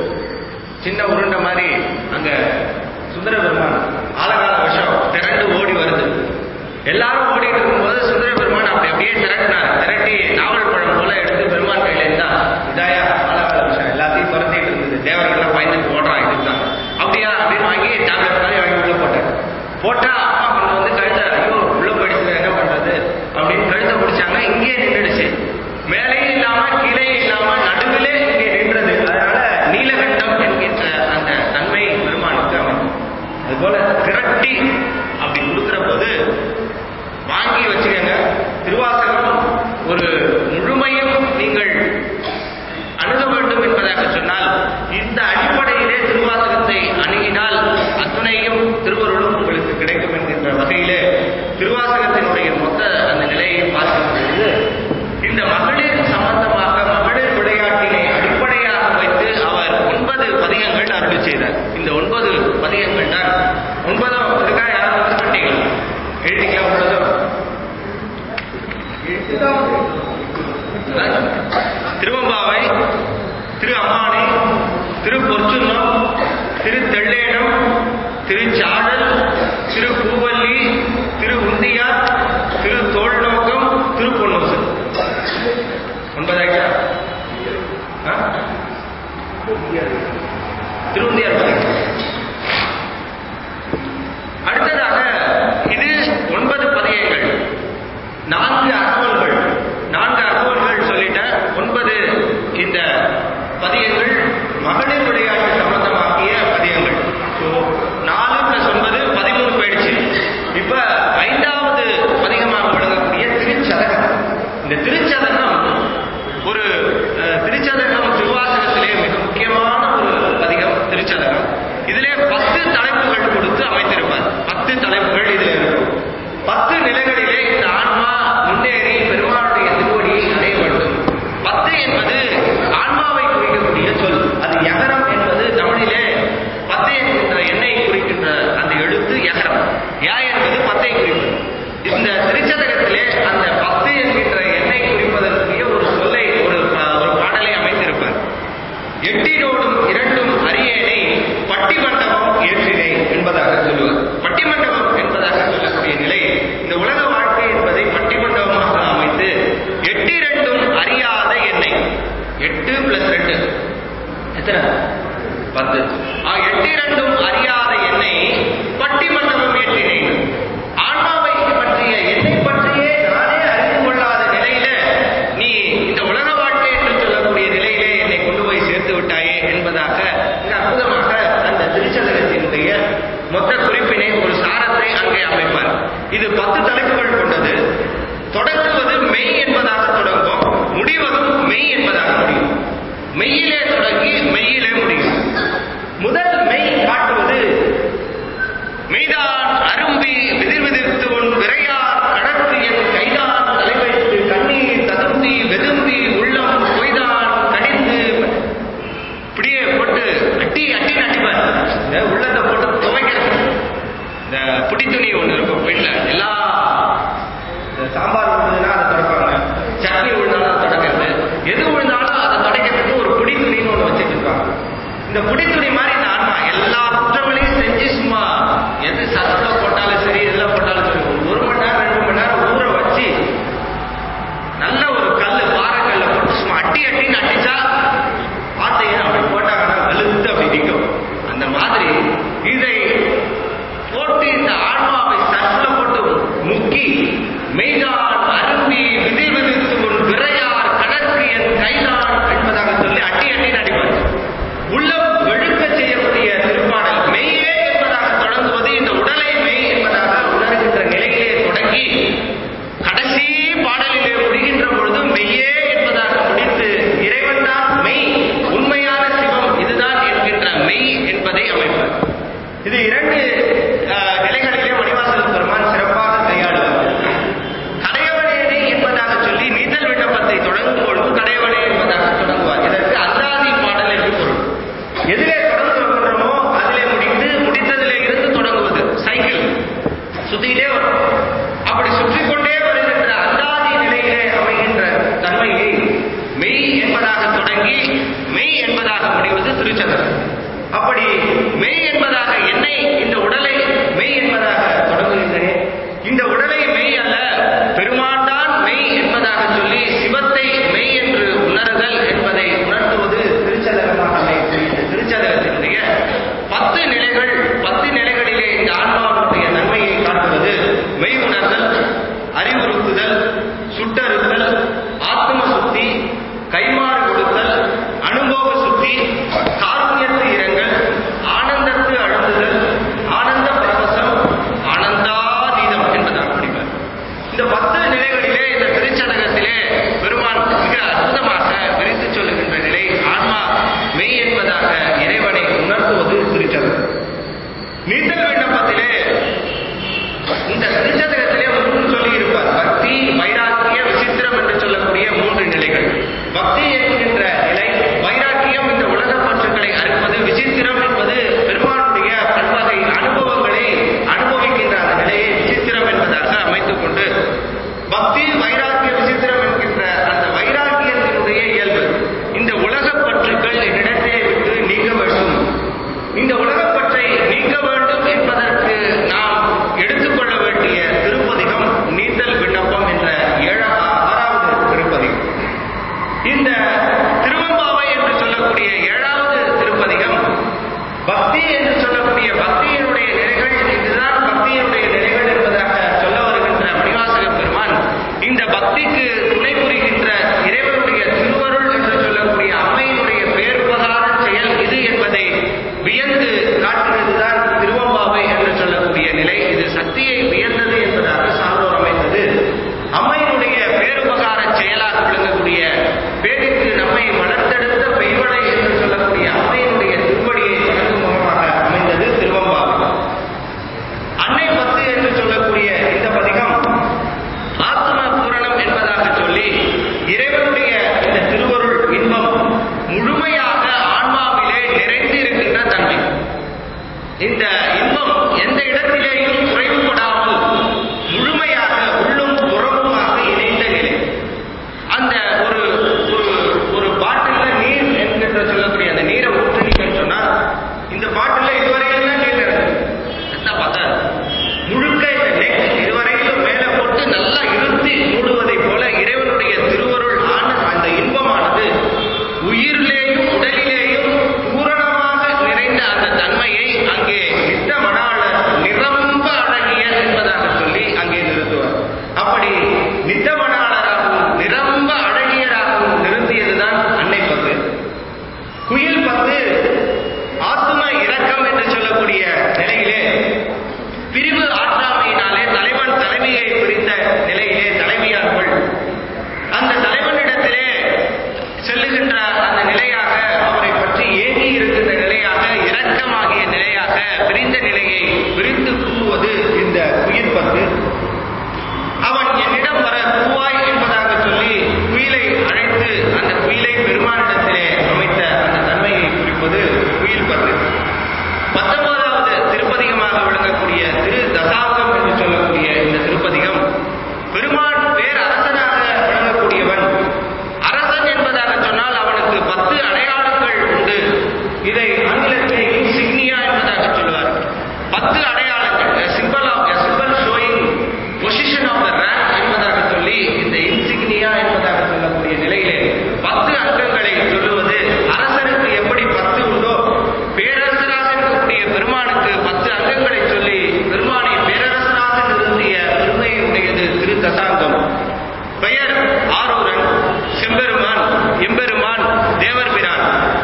சின்ன உருண்டை மாதிரி அங்க சுந்தர பெருமான் ஆலகால வருஷம் திரண்டு ஓடி வருது எல்லாரும் ஓடிட்டு இருக்கும்போது சுந்தர பெருமான் அப்படி அப்படியே திரட்டினார் திரட்டி நாவல் பழம் போல எடுத்து பெருமான் கையில இருந்தா இதாயா ஆலகால விஷயம் எல்லாத்தையும் துரத்திட்டு இருந்தது தேவர்கள்லாம் பயந்துட்டு ஓடுறான் இதுதான் அப்படியா அப்படின்னு வாங்கி டேப்லெட் மாதிரி வாங்கி உள்ள போட்டேன் போட்டா அம்மா கொண்டு வந்து கழுத்தை ஐயோ உள்ள போயிடுச்சு என்ன பண்றது அப்படின்னு கழுத்தை பிடிச்சாங்க இங்கேயே நின்றுடுச்சு மேலேயும் இல்லாம கீழே இல்லாம நடுவிலே இங்கே நின்றது அதனால நீலகண்டம் என்கின்ற அந்த தன்மை பெருமானுக்கு அமைக்கும் அதுபோல திரட்டி அப்படி கொடுக்கிற போது வாங்கி வச்சுக்கங்க திருவாசகம் ஒரு முழுமையும் நீங்கள் அணுக வேண்டும் என்பதாக சொன்னால் இந்த அடிப்படையிலே திருவாசகத்தை அணுகினால் அத்துணையும் திருவருளும் உங்களுக்கு கிடைக்கும் என்கின்ற வகையிலே திருவாசகத்தினுடைய மொத்த அந்த நிலையை பார்க்கும் பொழுது இந்த மகளிர் சம்பந்தமாக மகளிர் விளையாட்டினை அடிப்படையாக வைத்து அவர் ஒன்பது பதிகங்கள் அருள் செய்தார் இந்த ஒன்பது பதிகங்கள் தான் ஒன்பதாம் இருக்கா யாரும் வந்து பண்ணிட்டீங்களா எழுதிங்களா ஒன்பதும் திருவம்பாவை திரு அம்மானை திரு பொற்சுன்னம் திரு தெள்ளேனம் திரு சாடல் திரு பூவல்லி திரு உந்தியார் திரு தோல்நோக்கம் திரு பொன்னூசல் ஒன்பதாயிட்டா ஆ? திரு உந்தியார் பதிகம். அடுத்ததாக இது ஒன்பது பதியங்கள் நான்கு அகவல்கள் நான்கு அகவல்கள் சொல்லிட்டேன் ஒன்பது எத்தனை பத்து ஆ, எட்டிரண்டும் அறியாத என்னை பட்டி மண்டபம் ஏற்றினேன் ஆன்மாவை பற்றிய என்னை பற்றியே நானே அறிந்து கொள்ளாத நிலையில நீ இந்த உலக வாழ்க்கை என்று சொல்லக்கூடிய நிலையிலே என்னை கொண்டு போய் சேர்த்து விட்டாயே என்பதாக மிக அற்புதமாக அந்த திருச்சதகத்தினுடைய மொத்த குறிப்பினை ஒரு சாரத்தை அங்கே அமைப்பார் இது பத்து தலைப்புகள் கொண்டது தொடங்குவது மெய் என்பதாக தொடங்கும் முடிவதும் மெய் என்பதாக முடியும் மெய்யிலே தொடங்கி மெய்யிலே முடியும் முதல் மெய் காட்டுவது மெய்தான் அரும்பி விதிர் விதிர்த்து உன் விரையார் கடற்று என் கைதான் தலை வைத்து கண்ணீர் ததும்பி வெதும்பி உள்ளம் பொய்தான் கடிந்து இப்படியே போட்டு அட்டி அட்டி நட்டிப்பார் இந்த உள்ளத்தை போட்டு துவைக்கிறது இந்த புடி துணி ஒண்ணு இருக்கும் வீட்டுல எல்லா இந்த சாம்பார் விழுந்ததுன்னா அதை தொடப்பாங்க சட்னி விழுந்தாலும் அதை தொடக்கிறது எது விழுந்தாலும் அதை தொடக்கிறதுக்கு ஒரு புடி துணின்னு ஒண்ணு வச்சுட்டு இருப்பாங்க இந்த புடி துணி மாதிரி இந்த ஆன்மா எல்லா குற்றங்களையும் செஞ்சு சும்மா எது சத்துல போட்டாலும் சரி எதுல போட்டாலும் சரி ஒரு ஒரு மணி நேரம் ரெண்டு மணி நேரம் ஊற வச்சு நல்ல ஒரு கல்லு பாறை கல்ல போட்டு சும்மா அட்டி அட்டின்னு அடிச்சா பார்த்தீங்கன்னா அப்படி போட்டாங்கன்னா வெளுத்து அப்படி நிற்கும் அந்த மாதிரி இதை போட்டு இந்த ஆன்மாவை சட்டில போட்டு முக்கி மெய்தான் அரும்பி விதிர் விதித்து உன் விரையார் கணக்கு என் கைதான் என்பதாக சொல்லி அட்டி அட்டி நடிப்பார் உள்ளம் வெளுக்க செய்யக்கூடிய திருப்பாடல் மெய்யே என்பதாக தொடங்குவது இந்த உடலை மெய் என்பதாக உணர்கின்ற நிலையிலே தொடங்கி கடைசி பாடலிலே முடிகின்ற பொழுது மெய்யே என்பதாக முடித்து இறைவன் தான் மெய் உண்மையான சிவம் இதுதான் என்கின்ற மெய் என்பதை அமைப்பார் இது இரண்டு அஹ், நிலைகளிலே மணிவாசல் பெருமான் சிறப்பாக கையாளுவார் கடையவனேனே என்பதாக சொல்லி நீதல் விண்ணப்பத்தை தொடங்கும் பொழுது கடையவனே என்பதாக தொடங்குவார் இதற்கு அந்தாதி பாடல் என்று பொருள் எதிலே தொடங்குகின்றோமோ அதிலே முடித்து முடித்ததிலே இருந்து தொடங்குவது சைக்கிள் சுத்திக்கிட்டே வரும் அப்படி சுற்றி கொண்டே வருகின்ற அந்தாதி நிலையிலே அமைகின்ற தன்மையை மெய் என்பதாக தொடங்கி மெய் என்பதாக முடிவது திருச்சதம் அப்படி மெய் என்பதாக என்னை இந்த உடலை மெய் என்பதாக தொடங்குகின்றேன் இந்த உடலை மெய் அல்ல பெருமான்தான் மெய் என்பதாக சொல்லி சிவத்தை மெய் என்று உணர்தல் என்பதை உணர்த்துவது திருச்சதகமாக அமையக்கூடிய திருச்சதகத்தினுடைய பத்து நிலைகள் பத்து நிலைகளிலே இந்த ஆன்மாவுடைய நன்மையை காட்டுவது மெய் உணர்தல் அறிவுறுத்துதல் சுட்டறுத்தல் ஆத்ம சுத்தி கைமாறு கொடுத்தல் அனுபவ சுத்தி காருண்யத்து இரங்கல் ஆனந்தத்து அழுந்துதல் ஆனந்த பரவசம் ஆனந்தாதீதம் என்பதாக முடிப்பார் இந்த பத்து நிலைகளிலே இந்த திருச்சடகத்திலே பெருமான் மிக அற்புதமாக விரித்து சொல்லுகின்ற நிலை ஆன்மா மெய் என்பதாக இறைவனை உணர்த்துவது திருச்சடகம் நீந்தல் விண்ணப்பத்திலே இந்த திருச்சதகத்திலே மூன்று சொல்லி இருப்பார் பக்தி வைராக்கிய விசித்திரம் என்று சொல்லக்கூடிய மூன்று நிலைகள் பக்தி என்கின்ற நிலை வைராக்கியம் இந்த உலக பற்றுக்களை அறுப்பது விசித்திரம் என்பது பெருமானுடைய பல்வகை அனுபவங்களை அனுபவிக்கின்ற அந்த நிலையை விசித்திரம் என்பதாக அமைத்துக் கொண்டு பக்தி வைராக்கிய விசித்திரம் என்கின்ற அந்த வைராக்கியத்தினுடைய இயல்பு இந்த உலக பற்றுக்கள் என்னிடத்திலே விட்டு நீங்க வேண்டும் இந்த உலகப்பற்றை நீக்க வேண்டும் என்பதற்கு நாம் எடுத்துக்கொள்ள வேண்டிய திருப்பதிகம் நீத்தல் விண்ணப்பம் என்ற ஏழா ஆறாவது திருப்பதிகம் இந்த திருவம்பாவை என்று சொல்லக்கூடிய ஏழாவது திருப்பதிகம் பக்தி என்று சொல்லக்கூடிய பக்தியினுடைய நிலைகள் இதுதான் பக்தியினுடைய நிலைகள் என்பதாக சொல்ல வருகின்ற மணிவாசக பெருமான் இந்த பக்திக்கு துணை புரிகின்ற இறைவனுடைய திருவருள் என்று சொல்லக்கூடிய அம்மையினுடைய பேருபகார செயல் இது என்பதை வியந்து காட்டுவதுதான் திருவம்பாவை என்று சொல்லக்கூடிய நிலை இது சக்தியை வியந்தது என்பதாக சான்றோர் அமைந்தது அம்மையினுடைய பேருபகார செயலாக விளங்கக்கூடிய பேருக்கு நம்மை வளர்த்தெடுத்த பெய்வளை என்று சொல்லக்கூடிய அம்மையினுடைய திருவடியை வணங்கும் முகமாக அமைந்தது திருவம்பாவை அன்னை பத்து என்று சொல்லக்கூடிய இந்த பதிகம் ஆத்ம பூரணம் என்பதாக சொல்லி இறைவனுடைய இந்த திருவருள் இன்ப படைத்து அந்த குயிலை பெருமானிடத்திலே அமைத்த அந்த தன்மையை குறிப்பது குயில் பத்து பத்தொன்பதாவது திருப்பதிகமாக விளங்கக்கூடிய திரு தசாங்கம் என்று சொல்லக்கூடிய இந்த திருப்பதிகம் பெருமான் பேர் அரசனாக விளங்கக்கூடியவன் அரசன் என்பதாக சொன்னால் அவனுக்கு பத்து அடையாளங்கள் உண்டு இதை ஆங்கிலத்திலே இன்சிக்னியா என்பதாக சொல்லுவார் பத்து அடையாளங்கள் symbol of symbol showing position of the rank என்பதாக சொல்லி இந்த இன்சிக்னியா என்பதாக சொல்லக்கூடிய நிலையிலே பத்து அங்கங்களை சொல்லுவது அரசனுக்கு எப்படி பத்து உண்டோ பேரரசராக இருக்கக்கூடிய பெருமானுக்கு பத்து அங்கங்களை சொல்லி பெருமானை பேரரசராக நிறுத்திய பெருமையை உடையது திரு தசாங்கம் பெயர் ஆரூரன் செம்பெருமான் எம்பெருமான் தேவர் பிரான்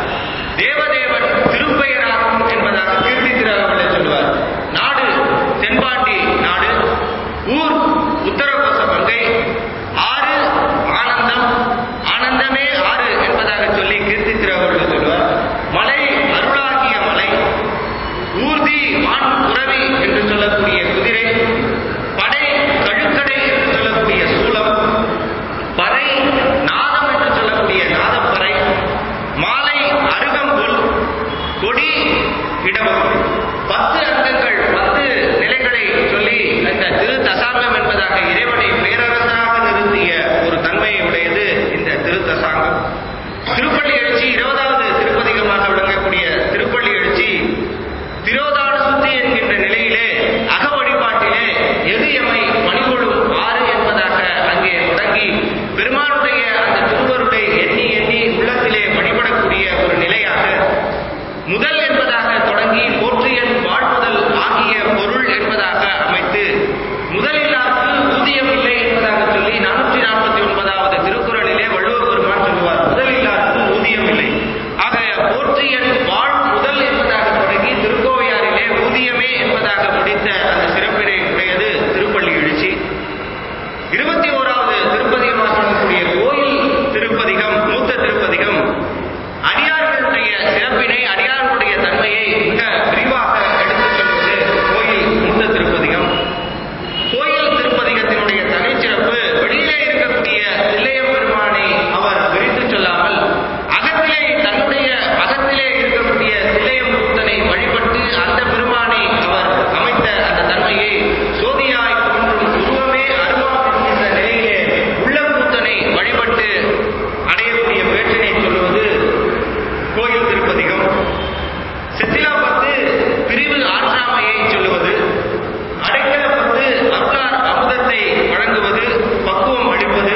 தேவதேவன் திருப்பெயராகும் என்பதாக கீர்த்தி திருவள்ளுவர் சொல்லுவார் நாடு தென்பாண்டி நாடு ஊர் உத்தரகோச பங்கை ஆறு ஆனந்தம் ஆனந்தமே ஆறு என்பதாக சொல்லி கீர்த்தி திருவள்ளுவர் சொல்லுவார் மலை அருளாகிய மலை ஊர்தி வான் புறவி என்று சொல்லக்கூடிய குதிரை படை கழுக்கடை என்று சொல்லக்கூடிய சூலம் பறை நாதம் என்று சொல்லக்கூடிய நாதப்பறை மாலை அருகம்புல் கொடி இடவம் பத்து அங்கங்கள் பத்து நிலைகளை சொல்லி இந்த திரு தசாங்கம் என்பதாக இறைவனை பேரரசராக நிறுத்திய ஒரு தன்மையை உடையது இந்த திரு தசாங்கம் திருப்பள்ளி எழுச்சி இருபதாவது திருப்பதிகமாக விளங்கக்கூடிய திருப்பள்ளி எழுச்சி திரோதான சுத்தி என்கின்ற நிலையிலே அக வழிபாட்டிலே எது எம்மை பணிகொள்ளும் ஆறு என்பதாக அங்கே தொடங்கி பெருமானுடைய அந்த திருவருளை எண்ணி எண்ணி உள்ளத்திலே வழிபடக்கூடிய ஒரு நிலையாக முதல் என்பதாக தொடங்கி போற்றியன் வாழ்முதல் ஆகிய பொருள் என்பதாக அமைத்து முதலில்லாருக்கு ஊதியம் இல்லை என்பதாக சொல்லி நானூற்றி நாற்பத்தி ஒன்பதாவது திருக்குறளிலே வள்ளுவர் பெருமான் சொல்லுவார் முதலில்லாருக்கு ஊதியம் இல்லை ஆக போற்றியன் வாழ் முதல் என்பதாக தொடங்கி திருக்கோவையாரிலே ஊதியமே என்பதாக முடித்த அந்த சிறப்பினை உடையது திருப்பள்ளி எழுச்சி இருபத்தி ஓராவது திருப்பதிகமாக சொல்லக்கூடிய கோயில் திருப்பதிகம் மூத்த திருப்பதிகம் அடியார்களுடைய சிறப்பினை அடியார்களுடைய தன்மையை மிக விரிவாக எடுத்துச் சொல்வது கோயில் மூத்த திருப்பதிகம் கோயில் திருப்பதிகத்தினுடைய தனிச்சிறப்பு வெளியிலே இருக்கக்கூடிய தில்லையம் பெருமானை அவர் விரித்து சொல்லாமல் அகத்திலே தன்னுடைய அகத்திலே இருக்கக்கூடிய தில்லையம் கூத்தனை வழிபட்டு அந்த பெருமானை அவர் அமைத்த அந்த தன்மையை சோதியாய் தோன்றும் உருவமே அருவாம் என்கின்ற நிலையிலே உள்ள கூத்தனை வழிபட்டு அடையக்கூடிய பேற்றினை சொல்லுவது கோயில் திருப்பதிகம் சித்திலாபத்து பிரிவு ஆற்றாமையை சொல்லுவது அடைக்கலப்பத்து அருளார் அமுதத்தை வழங்குவது பக்குவம் அளிப்பது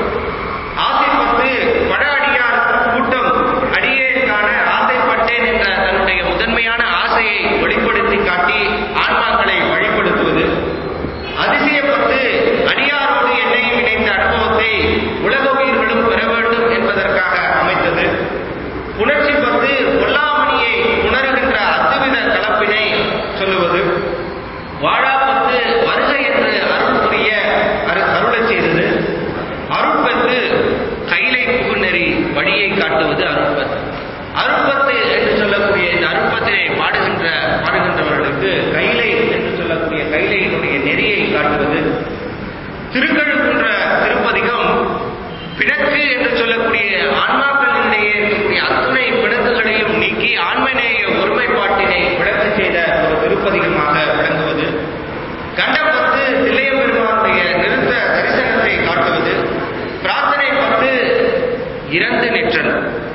ஆசைப்பட்டு பட அடியார் கூட்டம் அடியேற்கான ஆசைப்பட்டேன் என்ற தன்னுடைய முதன்மையான ஆசையை வெளிப்படுத்தி காட்டி ஆன்மாக்களை வழிபடுத்துவது அதிசயப்பட்டு அடியாரோடு என்னையும் இணைந்த அனுபவத்தை உலக உயிர்களும் பெற வேண்டும் என்பதற்காக அமைத்தது புணர்ச்சி பத்து பொல்லாமணியை உணர்கின்ற அத்துவித கலப்பினை சொல்லுவது வாழாப்பத்து வருக என்று அருள் புரிய அரு அருளச் செய்தது அருட்பத்து கைலை புகுநெறி வழியை காட்டுவது அருட்பத்து அருட்பத்து என்று சொல்லக்கூடிய இந்த அருட்பத்தினை பாடுகின்ற பாடுகின்றவர்களுக்கு கைலை என்று சொல்லக்கூடிய கைலையினுடைய நெறியை காட்டுவது திருக்கழுக்குன்ற திருப்பதிகம் பிணக்கு என்று சொல்லக்கூடிய ஆன்மாக்களிடையே இருக்கக்கூடிய அத்துணை பிணக்குகளையும் நீக்கி ஆன்மநேய ஒருமைப்பாட்டினை விளக்க செய்த ஒரு திருப்பதிகமாக விளங்குவது கண்டபத்து தில்லைய பெருமானுடைய நிறுத்த தரிசனத்தை காட்டுவது பிரார்த்தனை பத்து இறந்து நிற்றல்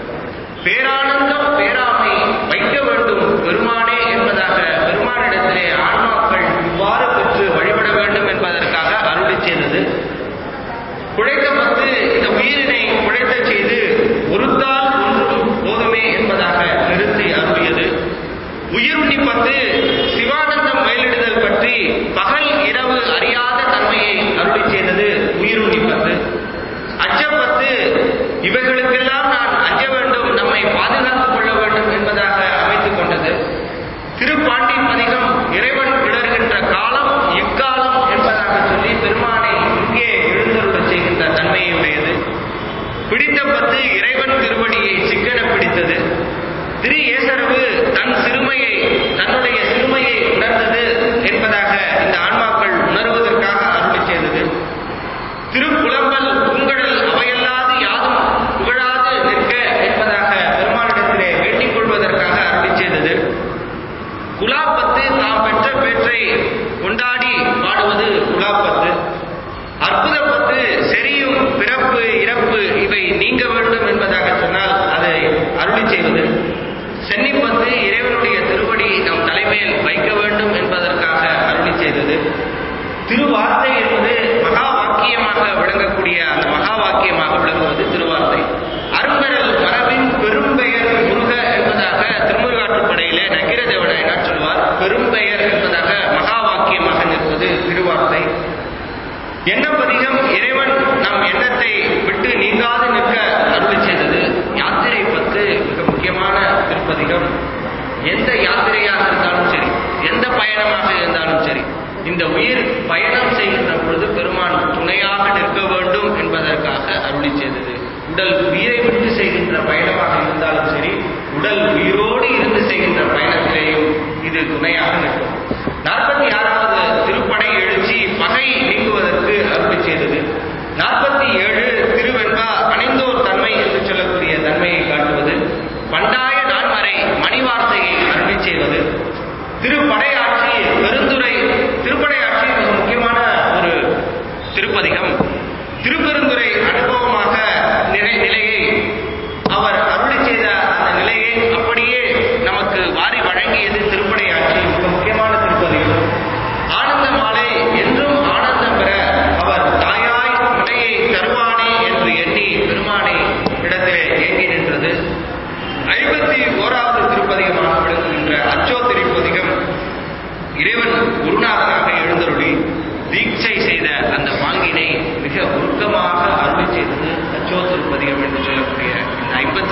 பேரானந்தம் பேராமை வைக்க வேண்டும் பெருமானே என்பதாக பெருமானிடத்திலே ஆன்மாக்கள் இவ்வாறு பெற்று வழிபட வேண்டும் என்பதற்காக அருளி செய்தது குழைக்க பத்து இந்த உயிரினை குழைத்தச் செய்து ஒருத்தால் ஒன்றும் போதுமே என்பதாக நிறுத்தி அருளியது உயிருண்ணி பத்து சிவானந்தம் மேலிடுதல் பற்றி பகல் இரவு அறியாத தன்மையை அருளி செய்தது உயிருண்ணி பத்து அச்சப்பத்து இவைகளுக்கெல்லாம் நான் அஞ்ச வேண்டும் நம்மை பாதுகாத்துக் கொள்ள வேண்டும் என்பதாக அமைத்துக் கொண்டது திருப்பாண்டி பதிகம் இறைவன் விளர்கின்ற காலம் இக்காலம் என்பதாக சொல்லி பெருமானை இங்கே எழுந்தருளச் செய்கின்ற தன்மையை உடையது பிடித்த பத்து இறைவன் திருவடியை சிக்கன பிடித்தது திரு ஏசரவு தன் சிறுமையை தன்னுடைய சிறுமையை உணர்ந்தது என்பதாக இந்த ஆன்மாக்கள் உணர்வதற்காக அருளி செய்தது திருப்புலம்பல் பூங்கடல் அவையல்லாது யாதும்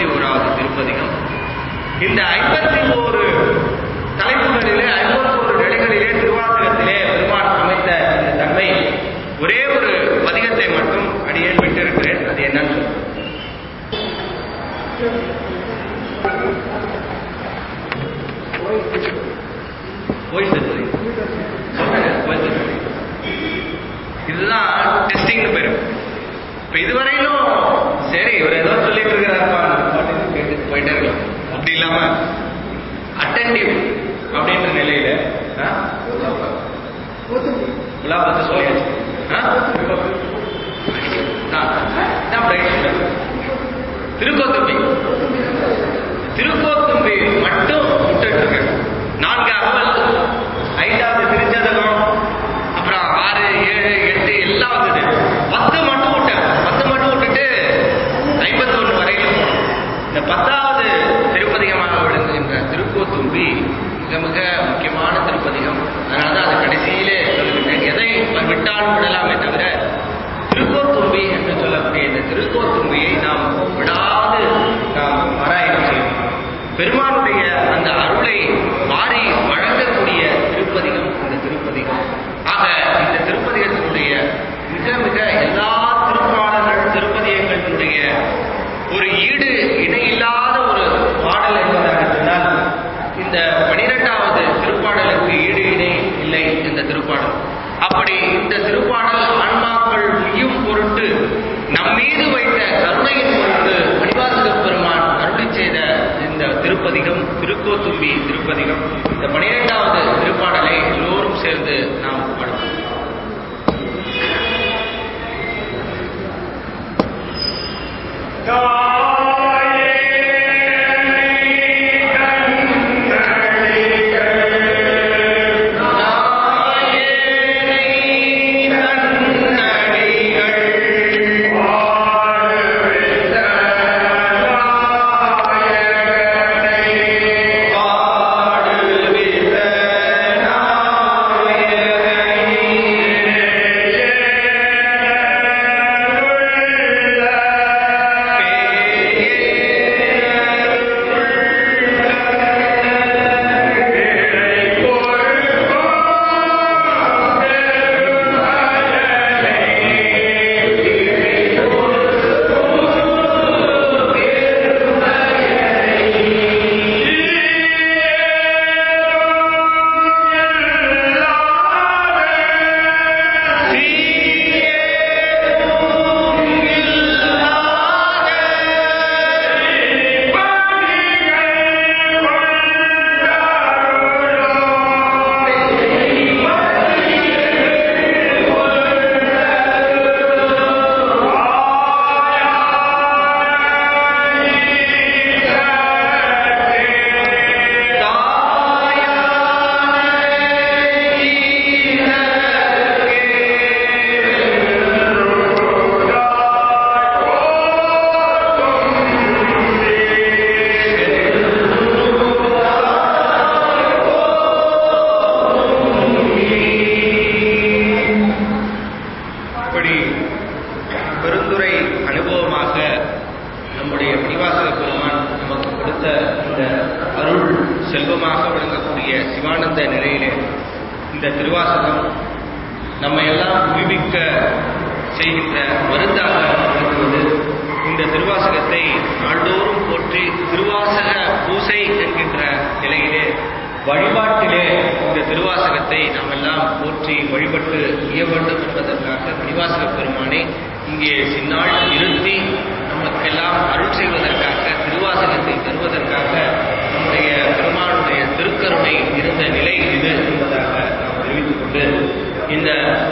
ஐம்பத்தி ஓராவது திருப்பதிகம் இந்த ஐம்பத்தி ஓரு தலைப்புகளிலே ஐம்பத்தோரு நிலைகளிலே திருவாசகத்திலே பெருமான் அமைத்த இந்த தன்மை ஒரே ஒரு பதிகத்தை மட்டும் அடியேன் விட்டிருக்கிறேன் அது என்னன்னு சொல்றேன். ஓய் திருப்பதி சொல்றேன், ஓய் திருப்பதி. இதுதான் டெஸ்டிங்னு பேரு இப்ப இதுவரையிலும் சரி இவர் ஏதோ சொல்லிட்டு இருக்கிறாருப்பா நம்ம பாட்டுக்கு கேட்டுட்டு போயிட்டே இருக்கலாம் அப்படி இல்லாம அட்டென்டிவ் அப்படின்ற நிலையில ஆ? உலாபத்தை சொல்லியாச்சு ஆ? ஆ, இதான் bright side. திருக்கோத்தும்பி திருக்கோத்தும்பி மட்டும் விட்டுட்டு இருக்கேன் நான்கு அகவல் ஐந்தாவது திருச்சதகம் அப்புறம் ஆறு ஏழு எட்டு எல்லாம் வந்தது பத்து மட்டும் விட்டேன் பத்து மட்டும் விட்டுட்டு ஐம்பத்தொன்று வரையிலும் போனோம் இந்த பத்தாவது திருப்பதிகமாக விளங்குகின்ற திருக்கோத்தும்பி மிக மிக முக்கியமான திருப்பதிகம் அதனால தான் அது கடைசியிலே சொல்லுகின்றேன் எதை விட்டாலும் விடலாமே தவிர திருக்கோத்தும்பி என்று சொல்லக்கூடிய இந்த திருக்கோத்தும்பியை நாம் விடாது நாம் பாராயணம் செய்யணும் பெருமானுடைய அந்த அருளை வாரி வழங்கக்கூடிய திருப்பதிகம் இந்த திருப்பதிகம் ஆக இந்த திருப்பதிகத்தினுடைய மிக மிக எல்லா திருப்பாடல்கள் திருப்பதிகங்களுடைய ஒரு ஈடு இணையில்லாத ஒரு பாடல் என்பதாக சொன்னால் இந்த பனிரெண்டாவது திருப்பாடலுக்கு ஈடு இணை இல்லை இந்த திருப்பாடல் அப்படி இந்த திருப்பாடல் ஆன்மாக்கள் உய்யும் பொருட்டு நம்மீது வைத்த கருணையின் பொருட்டு மணிவாசக பெருமான் அருளி செய்த இந்த திருப்பதிகம் திருக்கோத்தும்பி திருப்பதிகம் இந்த பனிரெண்டாவது திருப்பாடலை எல்லோரும் சேர்ந்து நாம் பாடுவோம் இப்படி பெருந்துரை அனுபவமாக நம்முடைய மணிவாசக பெருமான் நமக்கு கொடுத்த இந்த அருள் செல்வமாக விளங்கக்கூடிய சிவானந்த நிலையிலே இந்த திருவாசகம் நம்ம எல்லாம் உய்விக்க செய்கின்ற மருந்தாக விளங்குவது இந்த திருவாசகத்தை நாள்தோறும் போற்றி திருவாசக பூசை என்கின்ற நிலையிலே வழிபாட்டிலே இந்த திருவாசகத்தை நாம் எல்லாம் போற்றி வழிபட்டு செய்ய வேண்டும் என்பதற்காக மணிவாசக பெருமானை இங்கே சின்னாள் இருத்தி நமக்கெல்லாம் அருள் செய்வதற்காக திருவாசகத்தை தருவதற்காக நம்முடைய பெருமானுடைய திருக்கருணை இருந்த நிலை இது என்பதாக நாம் தெரிவித்துக் கொண்டு இந்த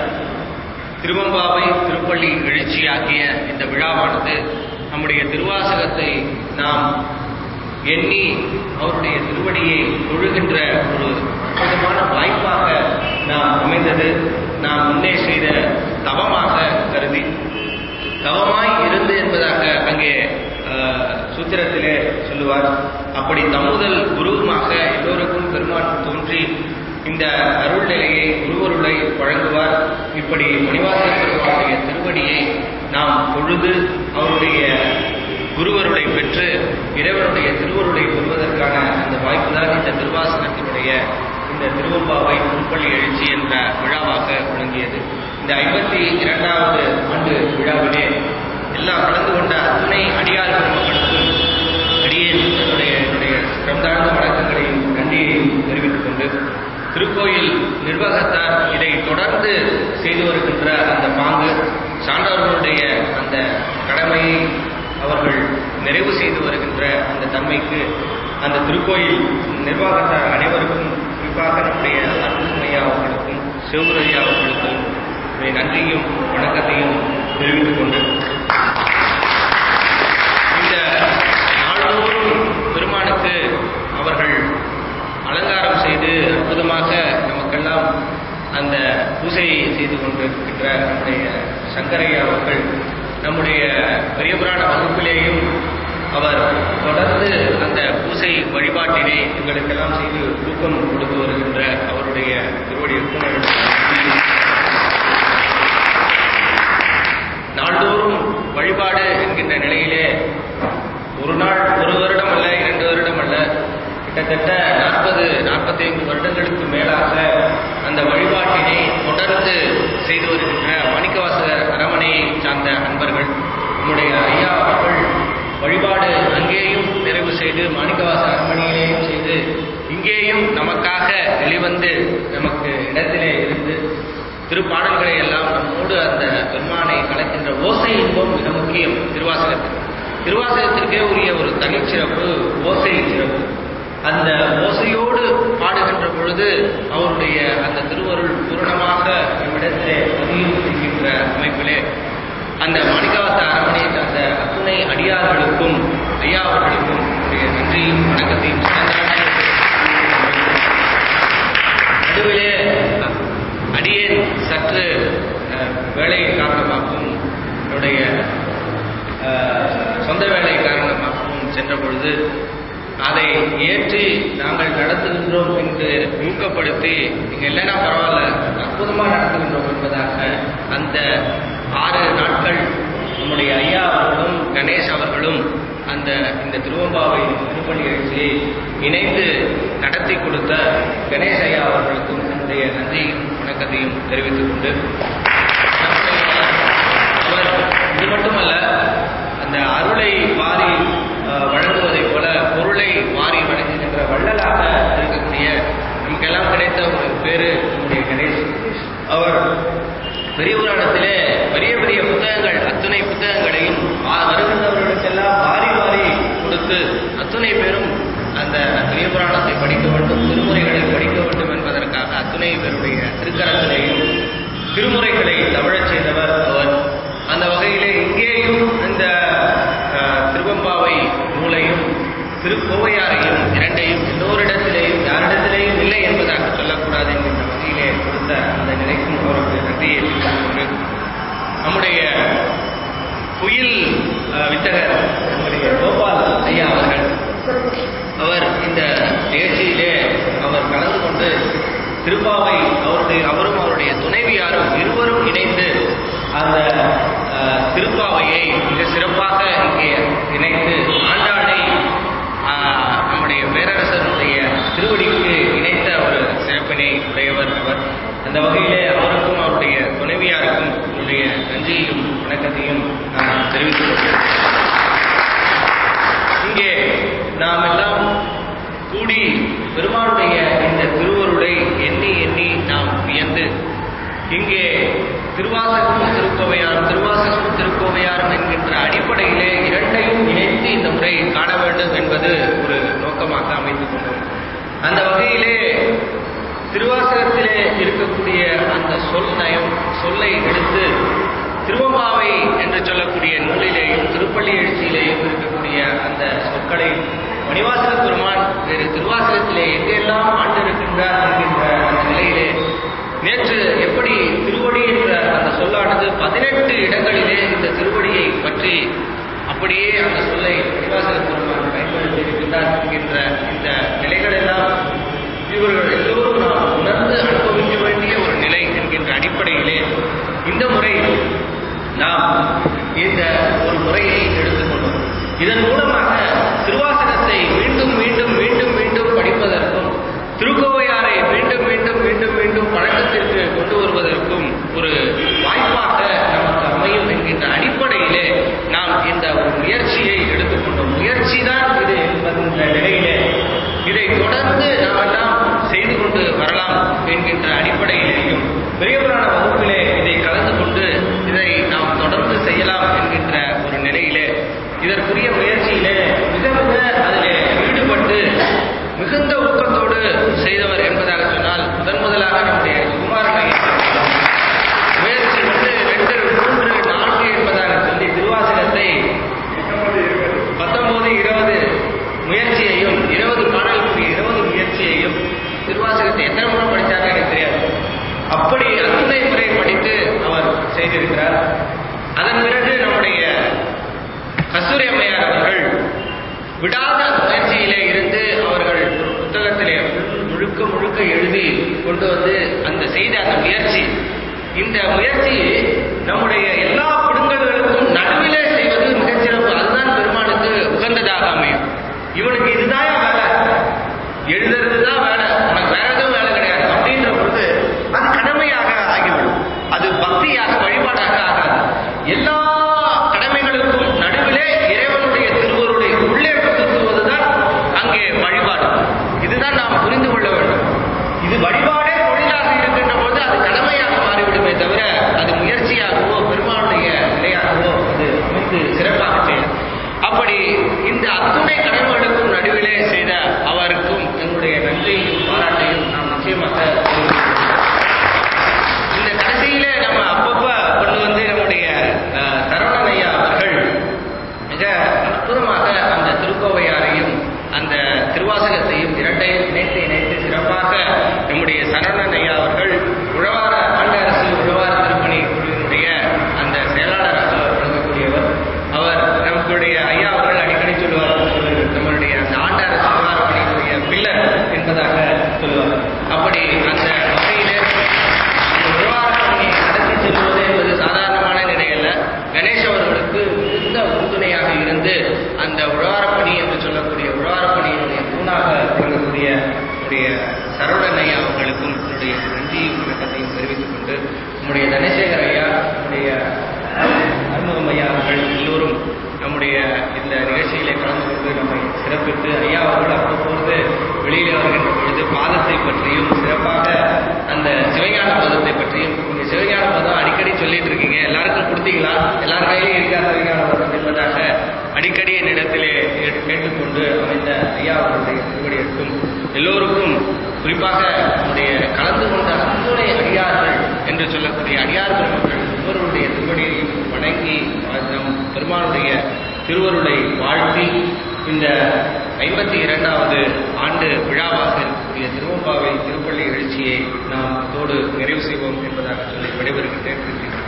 திருவம்பாவை திருப்பள்ளி எழுச்சியாகிய இந்த விழாவானது நம்முடைய திருவாசகத்தை நாம் எண்ணி அவருடைய திருவடியை தொழுகின்ற ஒரு அற்புதமான வாய்ப்பாக நாம் அமைந்தது நாம் முன்னே செய்த தவமாக கருதி தவமாய் இருந்து என்பதாக அங்கே அஹ், சூத்திரத்திலே சொல்லுவார் அப்படி தம்முதல் குருவுமாக எல்லோருக்கும் பெருமான் தோன்றி இந்த அருள் நிலையை குருவருளை வழங்குவார் இப்படி மணிவாச பெருமானுடைய திருவடியை நாம் தொழுது அவருடைய குருவருளை பெற்று இறைவனுடைய திருவருளை பெறுவதற்கான அந்த வாய்ப்பு தான் இந்த திருவாசகத்தினுடைய இந்த திருவம்பாவை முன்பள்ளி எழுச்சி என்ற விழாவாக விளங்கியது இந்த ஐம்பத்தி இரண்டாவது ஆண்டு விழாவிலே எல்லாம் கலந்து கொண்ட அத்துணை அடியார் பெருமக்களுக்கும் அடியேன் என்னுடைய என்னுடைய சிறந்தாழ்ந்த வணக்கங்களையும் நன்றியையும் தெரிவித்துக் கொண்டு திருக்கோயில் நிர்வாகத்தார் இதை தொடர்ந்து செய்து வருகின்ற அந்த பாங்கு சான்றோர்களுடைய அந்த கடமையை அவர்கள் நிறைவு செய்து வருகின்ற அந்த தன்மைக்கு அந்த திருக்கோயில் நிர்வாகத்தார் அனைவருக்கும் குறிப்பாக நம்முடைய அருள்மையா அவர்களுக்கும் சிவகுரையா அவர்களுக்கும் என்னுடைய நன்றியும் வணக்கத்தையும் தெரிவித்துக் கொண்டு இந்த நாள்தோறும் பெருமானுக்கு அவர்கள் அலங்காரம் செய்து அற்புதமாக நமக்கெல்லாம் அந்த பூசையை செய்து கொண்டிருக்கின்ற நம்முடைய சங்கரையா அவர்கள் நம்முடைய பெரிய புராண வகுப்பிலேயும் அவர் தொடர்ந்து அந்த பூசை வழிபாட்டினை எங்களுக்கெல்லாம் செய்து ஊக்கம் கொடுத்து வருகின்ற அவருடைய திருவடிக்கும் நாள்தோறும் வழிபாடு என்கின்ற நிலையிலே ஒரு நாள் ஒரு வருடம் அல்ல இரண்டு வருடம் அல்ல கிட்டத்தட்ட நாற்பது நாற்பத்தைந்து வருடங்களுக்கு மேலாக அந்த வழிபாட்டினை தொடர்ந்து செய்து வருகின்ற மாணிக்கவாசகர் அரமனையை சார்ந்த அன்பர்கள் நம்முடைய ஐயா அவர்கள் வழிபாடு அங்கேயும் நிறைவு செய்து மாணிக்கவாச அரண்மனையிலேயும் செய்து இங்கேயும் நமக்காக வெளிவந்து நமக்கு இடத்திலே இருந்து திருப்பாடல்களை எல்லாம் நம்மோடு அந்த பெருமானை கலக்கின்ற ஓசை இன்பம் மிக முக்கியம் திருவாசகத்துக்கு திருவாசகத்திற்கே உரிய ஒரு தனிச்சிறப்பு ஓசை சிறப்பு அந்த ஓசையோடு பாடுகின்ற பொழுது அவருடைய அந்த திருவருள் பூரணமாக நம்மிடத்திலே பதியும் என்கின்ற அமைப்பிலே அந்த மாணிக்காவத்த அரண்மனையை சார்ந்த அத்துணை அடியார்களுக்கும் ஐயா அவர்களுக்கும் என்னுடைய நன்றியும் வணக்கத்தையும் நடுவிலே அடியேன் சற்று அஹ், வேலை காரணமாகவும் என்னுடைய அஹ், சொந்த வேலை காரணமாகவும் சென்ற பொழுது அதை ஏற்றி நாங்கள் நடத்துகின்றோம் என்று ஊக்கப்படுத்தி நீங்க இல்லைன்னா பரவாயில்ல அற்புதமா நடத்துகின்றோம் என்பதாக அந்த ஆறு நாட்கள் நம்முடைய ஐயா அவர்களும் கணேஷ் அவர்களும் அந்த இந்த திருவம்பாவை திருப்பணி நிகழ்ச்சியை இணைந்து நடத்தி கொடுத்த கணேஷ் ஐயா அவர்களுக்கும் என்னுடைய நன்றியும் வணக்கத்தையும் தெரிவித்துக் கொண்டு அவர் இது மட்டுமல்ல அந்த அருளை வாரி அஹ், வழங்குவதைப் போல பொருளை வாரி வழங்குகின்ற வள்ளலாக இருக்கக்கூடிய நமக்கெல்லாம் கிடைத்த ஒரு பேரு நம்முடைய கணேஷ் அவர் பெரிய புராணத்திலே பெரிய பெரிய புத்தகங்கள் அத்துணை புத்தகங்களையும் வா- வருகின்றவர்களுக்கெல்லாம் வாரி வாரி கொடுத்து அத்துணை பேரும் அந்த பெரிய புராணத்தை படிக்க வேண்டும் திருமுறைகளை படிக்க வேண்டும் என்பதற்காக அத்துணை பேருடைய திருக்கரத்திலேயும் திருமுறைகளை தமிழச் செய்தவர் அவர் அந்த வகையிலே இங்கேயும் இந்த அஹ், திருவம்பாவை நூலையும் திருக்கோவையாரையும் இரண்டையும் எல்லோரிடத்திலேயும் யாரிடத்திலேயும் இல்லை என்பதாக சொல்லக்கூடாது என்கின்ற வகையிலே கொடுத்த அந்த நிலைக்கும் அவருக்கு நன்றியை தெரிவித்துக் கொண்டு நம்முடைய குயில் அஹ், வித்தகர் நம்முடைய கோபால் ஐயா அவர்கள் அவர் இந்த நிகழ்ச்சியிலே அவர் கலந்து கொண்டு திருப்பாவை அவருடைய அவரும் அவருடைய துணைவியாரும் இருவரும் இணைந்து அந்த அஹ், திருப்பாவையை மிக சிறப்பாக இங்கே இணைத்து ஆண்டாளை ஆஹ், நம்முடைய பேரரசருடைய திருவடிக்கு இணைத்த ஒரு சிறப்பினை உடையவர் அவர் அந்த வகையிலே அவருக்கும் அவருடைய துணைவியாருக்கும் என்னுடைய நன்றியையும் வணக்கத்தையும் நான் தெரிவித்துக் கொள்கிறேன் இங்கே நாம் எல்லாம் கூடி பெருமானுடைய இந்த திருவருளை எண்ணி எண்ணி நாம் வியந்து இங்கே திருவாசகமும் திருக்கோவையாரும் திருவாசகமும் திருக்கோவையாரும் என்கின்ற அடிப்படையிலே இரண்டையும் இணைத்து இந்த முறை காண வேண்டும் என்பது ஒரு நோக்கமாக அமைத்துக் கொண்டோம் அந்த வகையிலே திருவாசகத்திலே இருக்கக்கூடிய அந்த சொல் நயம் சொல்லை எடுத்து திருவம்பாவை என்று சொல்லக்கூடிய நூலிலேயும் திருப்பள்ளி எழுச்சியிலேயும் இருக்கக்கூடிய அந்த சொற்களை மணிவாசக பெருமான் வேறு திருவாசகத்திலே எங்கெல்லாம் ஆண்டிருக்கின்றார் என்கின்ற அந்த நிலையிலே நேற்று எப்படி திருவடி என்ற அந்த சொல்லானது பதினெட்டு இடங்களிலே இந்த திருவடியை பற்றி அப்படியே அந்த சொல்லை மணிவாசக பெருமான் பயன்படுத்தி இருக்கின்றார் என்கின்ற இந்த நிலைகளெல்லாம் இவர்கள் எல்லோரும் நாம் உணர்ந்து அனுபவிக்க வேண்டிய ஒரு நிலை என்கின்ற அடிப்படையிலே இந்த முறை நாம் இந்த ஒரு முறையை எடுத்துக்கொண்டோம் இதன் தொடர்ந்து அந்த முயற்சியிலே இருந்து அவர்கள் ஒரு புத்தகத்திலே முழுக்க முழுக்க எழுதி கொண்டு வந்து அந்த செய்த அந்த முயற்சி இந்த முயற்சி நம்முடைய எல்லா பிடுங்கல்களுக்கும் நடுவிலே செய்வது மிகச்சிறப்பு அதுதான் பெருமானுக்கு உகந்ததாக அமையும் இவனுக்கு இதுதான் வேலை எழுதுறது தான் வேலை உனக்கு வேற எதுவும் வேலை கிடையாது அப்படின்ற பொழுது அது கடமையாக ஆகிவிடும் அது பக்தியாக வழிபாடாக ஆகாது எல்லா கடமைகளுக்கும் நடுவிலே இறைவனுடைய திருவருளை உள்ளே புகுத்துவதுதான் அங்கே வழிபாடு இதுதான் நாம் புரிந்து கொள்ள வேண்டும் இது வழிபாடே தொழிலாக இருக்கின்ற போது அது கடமையாக மாறிவிடுமே தவிர அது முயற்சியாகவோ பெருமானுடைய நிலையாகவோ அது அமைத்து சிறப்பாக செய்யும் அப்படி இந்த அத்துணை கடமைகளுக்கும் நடுவிலே செய்த அவருக்கும் எங்களுடைய நன்றியையும் பாராட்டையும் நாம் நிச்சயமாக தெரிவித்துக் கொள்கிறோம். இந்த கடைசியிலே நம்ம அப்பப்ப கொண்டு வந்து நம்முடைய அஹ், சரவணன் ஐயா அவர்கள் மிக அற்புதமாக அந்த திருக்கோவையாரையும் அந்த திருவாசகத்தையும் இரண்டையும் இணைத்து இணைத்து சிறப்பாக நம்முடைய சரவணன் ஐயா அவர்கள் உழவார ஆண்ட அரசு உழவார திருப்பணி குழுவினுடைய அந்த செயலாளராக விளங்கக்கூடியவர் அவர் நம்மளுடைய ஐயா அவர்கள் அடிக்கடி சொல்லுவார் நம்மளுடைய அந்த ஆண்ட அரசு உழவார பணியினுடைய பில்லர் என்பதாக சொல்லுவார் அப்படி அந்த வகையிலே உருவாக்கத்தை நடத்தி செல்வது என்பது சாதாரணமான நிலையல்ல கணேஷ் அவர்களுக்கு மிகுந்த உறுதுணையாக இருந்து அந்த உழவாரப்பணி என்று சொல்லக்கூடிய உழவாரப்பணியினுடைய தூணாக விளங்கக்கூடிய நம்முடைய சரவணன் ஐயா அவர்களுக்கும் என்னுடைய நன்றியும் வணக்கத்தையும் தெரிவித்துக் கொண்டு நம்முடைய தனசேகர் ஐயா நம்முடைய அருமுகம் ஐயா அவர்கள் எல்லோரும் நம்முடைய இந்த நிகழ்ச்சியிலே கலந்து கொண்டு நம்மை சிறப்பித்து ஐயா அவர்கள் அவ்வப்பொழுது வெளியிலே வருகின்ற பொழுது பாதத்தை பற்றியும் சிறப்பாக அந்த சிவஞான பதத்தை பற்றியும் நீங்க சிவஞான பதம் அடிக்கடி சொல்லிட்டு இருக்கீங்க எல்லாருக்கும் கொடுத்தீங்களா எல்லார் கையிலும் இருக்கா சிவஞான பதம் என்பதாக அடிக்கடி என்னிடத்திலே கேட்டு- கேட்டுக்கொண்டு அமைந்த ஐயா அவர்களுடைய திருவடிகளுக்கும் எல்லோருக்கும் குறிப்பாக நம்முடைய கலந்து கொண்ட அத்துணை அடியார்கள் என்று சொல்லக்கூடிய அடியார் பெருமக்கள் ஒவ்வொருடைய திருவடியையும் வணங்கி நம் பெருமானுடைய திருவருளை வாழ்த்தி இந்த ஐம்பத்தி இரண்டாவது ஆண்டு விழாவாக இருக்கக்கூடிய திருவம்பாவை திருப்பள்ளி எழுச்சியை நாம் இதோடு நிறைவு செய்வோம் என்பதாக சொல்லி விடைபெறுகின்றேன்